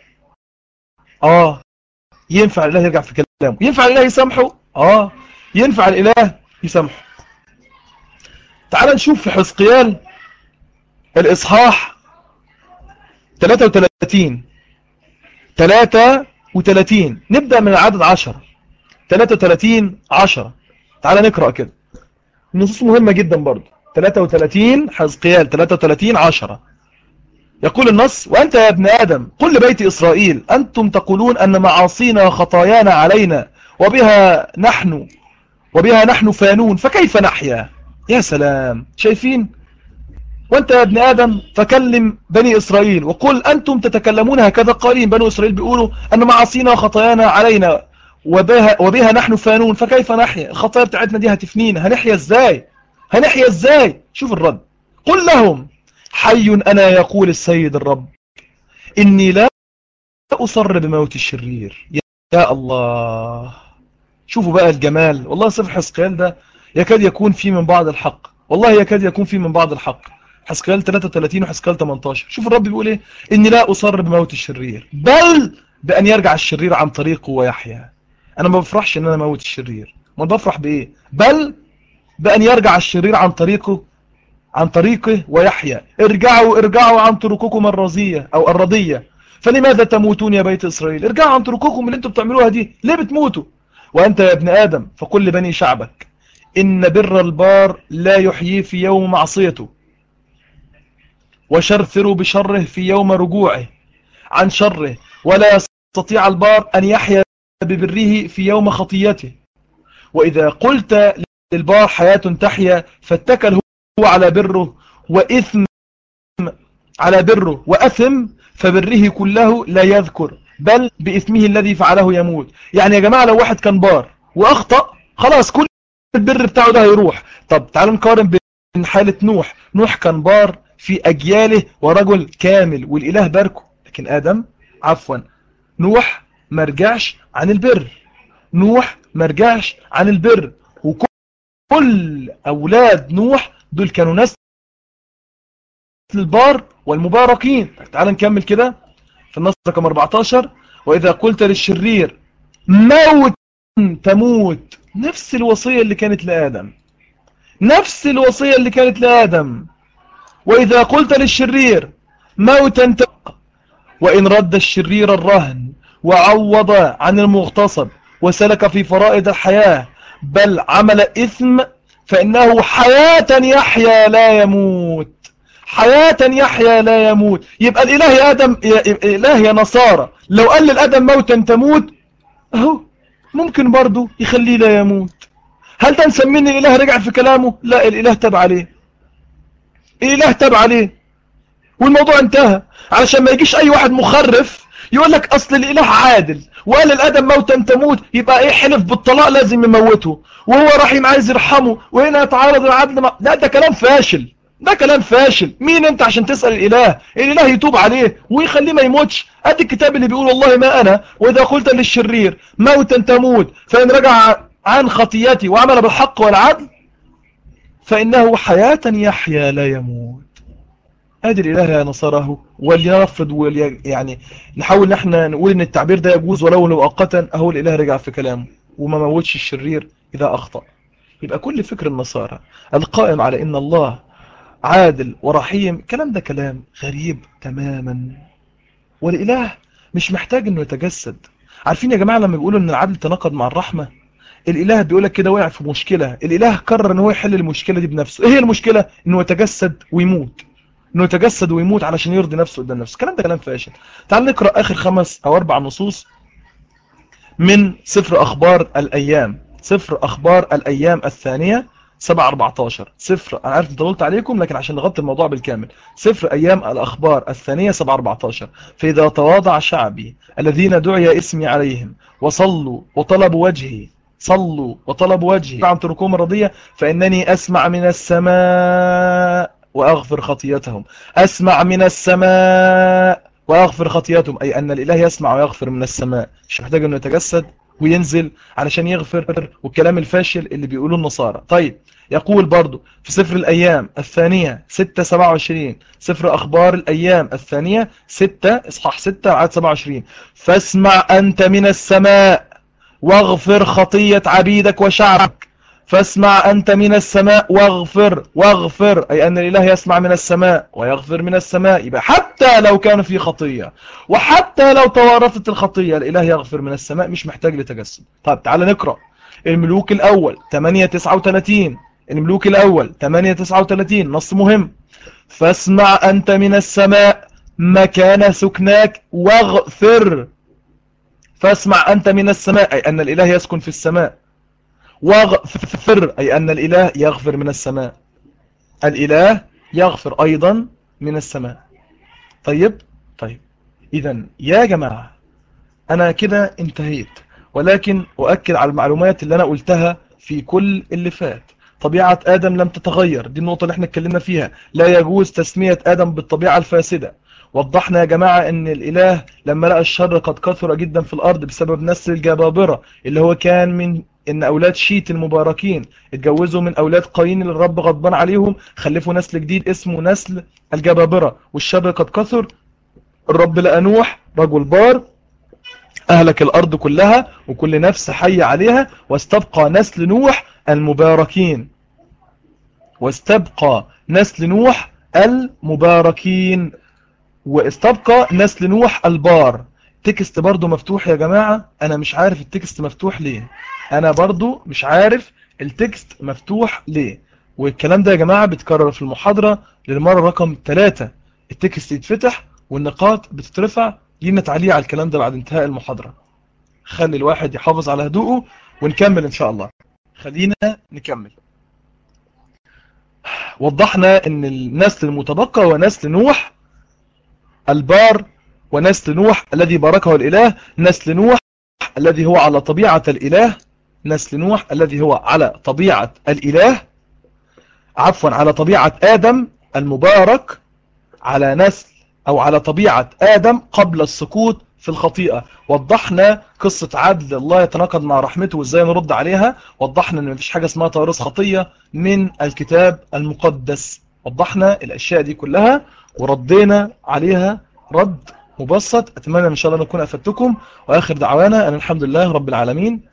اه ينفع الاله يرجع في كلامه ينفع الاله يسامحه اه ينفع الاله يسامحه تعال نشوف في حزقيال الاصحاح 33 33 نبدأ من العدد 10 33 10 تعال نقرأ كده النصوص مهمة جدا برضو 33 حزقيال 33 10 يقول النص وأنت يا ابن آدم قل لبيت إسرائيل أنتم تقولون أن معاصينا وخطايانا علينا وبها نحن وبها نحن فانون فكيف نحيا يا سلام شايفين وانت يا ابن آدم فكلم بني إسرائيل وقل أنتم تتكلمون هكذا قائلين بني إسرائيل بيقولوا أن معاصينا وخطايانا علينا وبها, وبها نحن فانون فكيف نحيا الخطايا بتاعتنا دي هتفنينا هنحيا ازاي هنحيا ازاي شوف الرد قل لهم حي أنا يقول السيد الرب إني لا أصر بموت الشرير يا الله شوفوا بقى الجمال والله صفر حسقيال ده يكاد يكون فيه من بعض الحق والله يكاد يكون فيه من بعض الحق حسقيال 33 وحسقيال 18 شوف الرب بيقول ايه اني لا اصر بموت الشرير بل بان يرجع الشرير عن طريقه ويحيا انا ما بفرحش ان انا اموت الشرير ما بفرح بايه بل بان يرجع الشرير عن طريقه عن طريقه ويحيى ارجعوا ارجعوا عن طرقكم الرزية او الرضية فلماذا تموتون يا بيت اسرائيل ارجعوا عن طرقكم اللي انتم بتعملوها دي ليه بتموتوا وانت يا ابن ادم فقل لبني شعبك ان بر البار لا يحييه في يوم معصيته وشرثروا بشره في يوم رجوعه عن شره ولا يستطيع البار أن يحيا ببره في يوم خطيته وإذا قلت للبار حياة تحيا فاتكل هو على بره وإثم على بره وأثم فبره كله لا يذكر بل بإثمه الذي فعله يموت يعني يا جماعة لو واحد كان بار وأخطأ خلاص كل البر بتاعه ده هيروح طب تعالوا نقارن بين حالة نوح نوح كان بار في أجياله ورجل كامل والإله باركه لكن آدم عفوا نوح ما رجعش عن البر نوح ما رجعش عن البر وكل أولاد نوح دول كانوا ناس البار والمباركين تعال نكمل كده في النص رقم 14 وإذا قلت للشرير موت تموت نفس الوصية اللي كانت لآدم نفس الوصية اللي كانت لآدم وإذا قلت للشرير موتا تبقى وإن رد الشرير الرهن وعوض عن المغتصب وسلك في فرائض الحياة بل عمل إثم فإنه حياة يحيا لا يموت حياة يحيا لا يموت يبقى الإله يا آدم يا إله يا نصارى لو قال للأدم موتا تموت أهو ممكن برضو يخليه لا يموت هل ده نسميه الإله رجع في كلامه لا الإله تاب عليه الإله تاب عليه والموضوع انتهى علشان ما يجيش أي واحد مخرف يقول لك أصل الإله عادل وقال الأدم موتا تموت يبقى إيه حلف بالطلاق لازم يموته وهو رحيم عايز يرحمه وهنا يتعارض العدل مع... ده ده كلام فاشل ده كلام فاشل مين انت عشان تسأل الاله الاله يتوب عليه ويخليه ما يموتش ادي الكتاب اللي بيقول والله ما انا واذا قلت للشرير موتا تموت فان رجع عن خطيتي وعمل بالحق والعدل فانه حياة يحيا لا يموت ادي الاله يا نصاره وليرفض ولي يعني نحاول نحن نقول ان التعبير ده يجوز ولو مؤقتا اهو الاله رجع في كلامه وما موتش الشرير اذا اخطأ يبقى كل فكر النصارى القائم على ان الله عادل ورحيم كلام ده كلام غريب تماما والإله مش محتاج انه يتجسد عارفين يا جماعة لما بيقولوا ان العدل تناقض مع الرحمة الإله بيقولك كده وقع في مشكلة الإله قرر ان هو يحل المشكلة دي بنفسه ايه هي المشكلة انه يتجسد ويموت انه يتجسد ويموت علشان يرضي نفسه قدام نفسه الكلام ده كلام فاشل تعال نقرأ اخر خمس او اربع نصوص من سفر اخبار الايام سفر اخبار الايام الثانية 7 14 صفر انا عارف طولت عليكم لكن عشان نغطي الموضوع بالكامل صفر ايام الاخبار الثانية 7 14 فاذا تواضع شعبي الذين دعي اسمي عليهم وصلوا وطلبوا وجهي صلوا وطلبوا وجهي عن تركهم الرضية فانني اسمع من السماء واغفر خطيتهم اسمع من السماء واغفر خطيتهم اي ان الاله يسمع ويغفر من السماء مش محتاج انه يتجسد وينزل علشان يغفر والكلام الفاشل اللي بيقولوه النصارى طيب يقول برضو في سفر الأيام الثانية 6 27 سفر أخبار الأيام الثانية 6 إصحاح 6 عدد 27 فاسمع أنت من السماء واغفر خطية عبيدك وشعبك فاسمع أنت من السماء واغفر واغفر أي أن الإله يسمع من السماء ويغفر من السماء يبقى حتى لو كان في خطية وحتى لو توارثت الخطية الإله يغفر من السماء مش محتاج لتجسد طيب تعال نقرأ الملوك الأول 8 39 الملوك الأول 8 39 نص مهم فاسمع أنت من السماء مكان سكناك واغفر فاسمع أنت من السماء أي أن الإله يسكن في السماء واغفر أي أن الإله يغفر من السماء الإله يغفر أيضا من السماء طيب طيب إذا يا جماعة أنا كده انتهيت ولكن أؤكد على المعلومات اللي أنا قلتها في كل اللي فات طبيعة آدم لم تتغير دي النقطة اللي احنا اتكلمنا فيها لا يجوز تسمية آدم بالطبيعة الفاسدة وضحنا يا جماعة ان الاله لما لقى الشر قد كثر جدا في الارض بسبب نسل الجبابرة اللي هو كان من ان اولاد شيت المباركين اتجوزوا من اولاد قايين اللي الرب غضبان عليهم خلفوا نسل جديد اسمه نسل الجبابرة والشر قد كثر الرب لقى نوح رجل بار أهلك الأرض كلها وكل نفس حي عليها واستبقى نسل نوح المباركين واستبقى نسل نوح المباركين واستبقى نسل نوح البار تكست برضو مفتوح يا جماعة أنا مش عارف التكست مفتوح ليه أنا برضو مش عارف التكست مفتوح ليه والكلام ده يا جماعة بيتكرر في المحاضرة للمرة رقم 3 التكست يتفتح والنقاط بتترفع يجينا تعليق على الكلام ده بعد انتهاء المحاضرة خلي الواحد يحافظ على هدوءه ونكمل ان شاء الله خلينا نكمل وضحنا ان النسل المتبقى هو نسل نوح البار ونسل نوح الذي باركه الإله نسل نوح الذي هو على طبيعة الإله نسل نوح الذي هو على طبيعة الإله عفوا على طبيعة آدم المبارك على نسل أو على طبيعة آدم قبل السقوط في الخطيئة وضحنا قصة عدل الله يتناقض مع رحمته وازاي نرد عليها وضحنا ان مفيش حاجة اسمها توارث خطية من الكتاب المقدس وضحنا الاشياء دي كلها وردينا عليها رد مبسط اتمنى ان شاء الله نكون افدتكم واخر دعوانا ان الحمد لله رب العالمين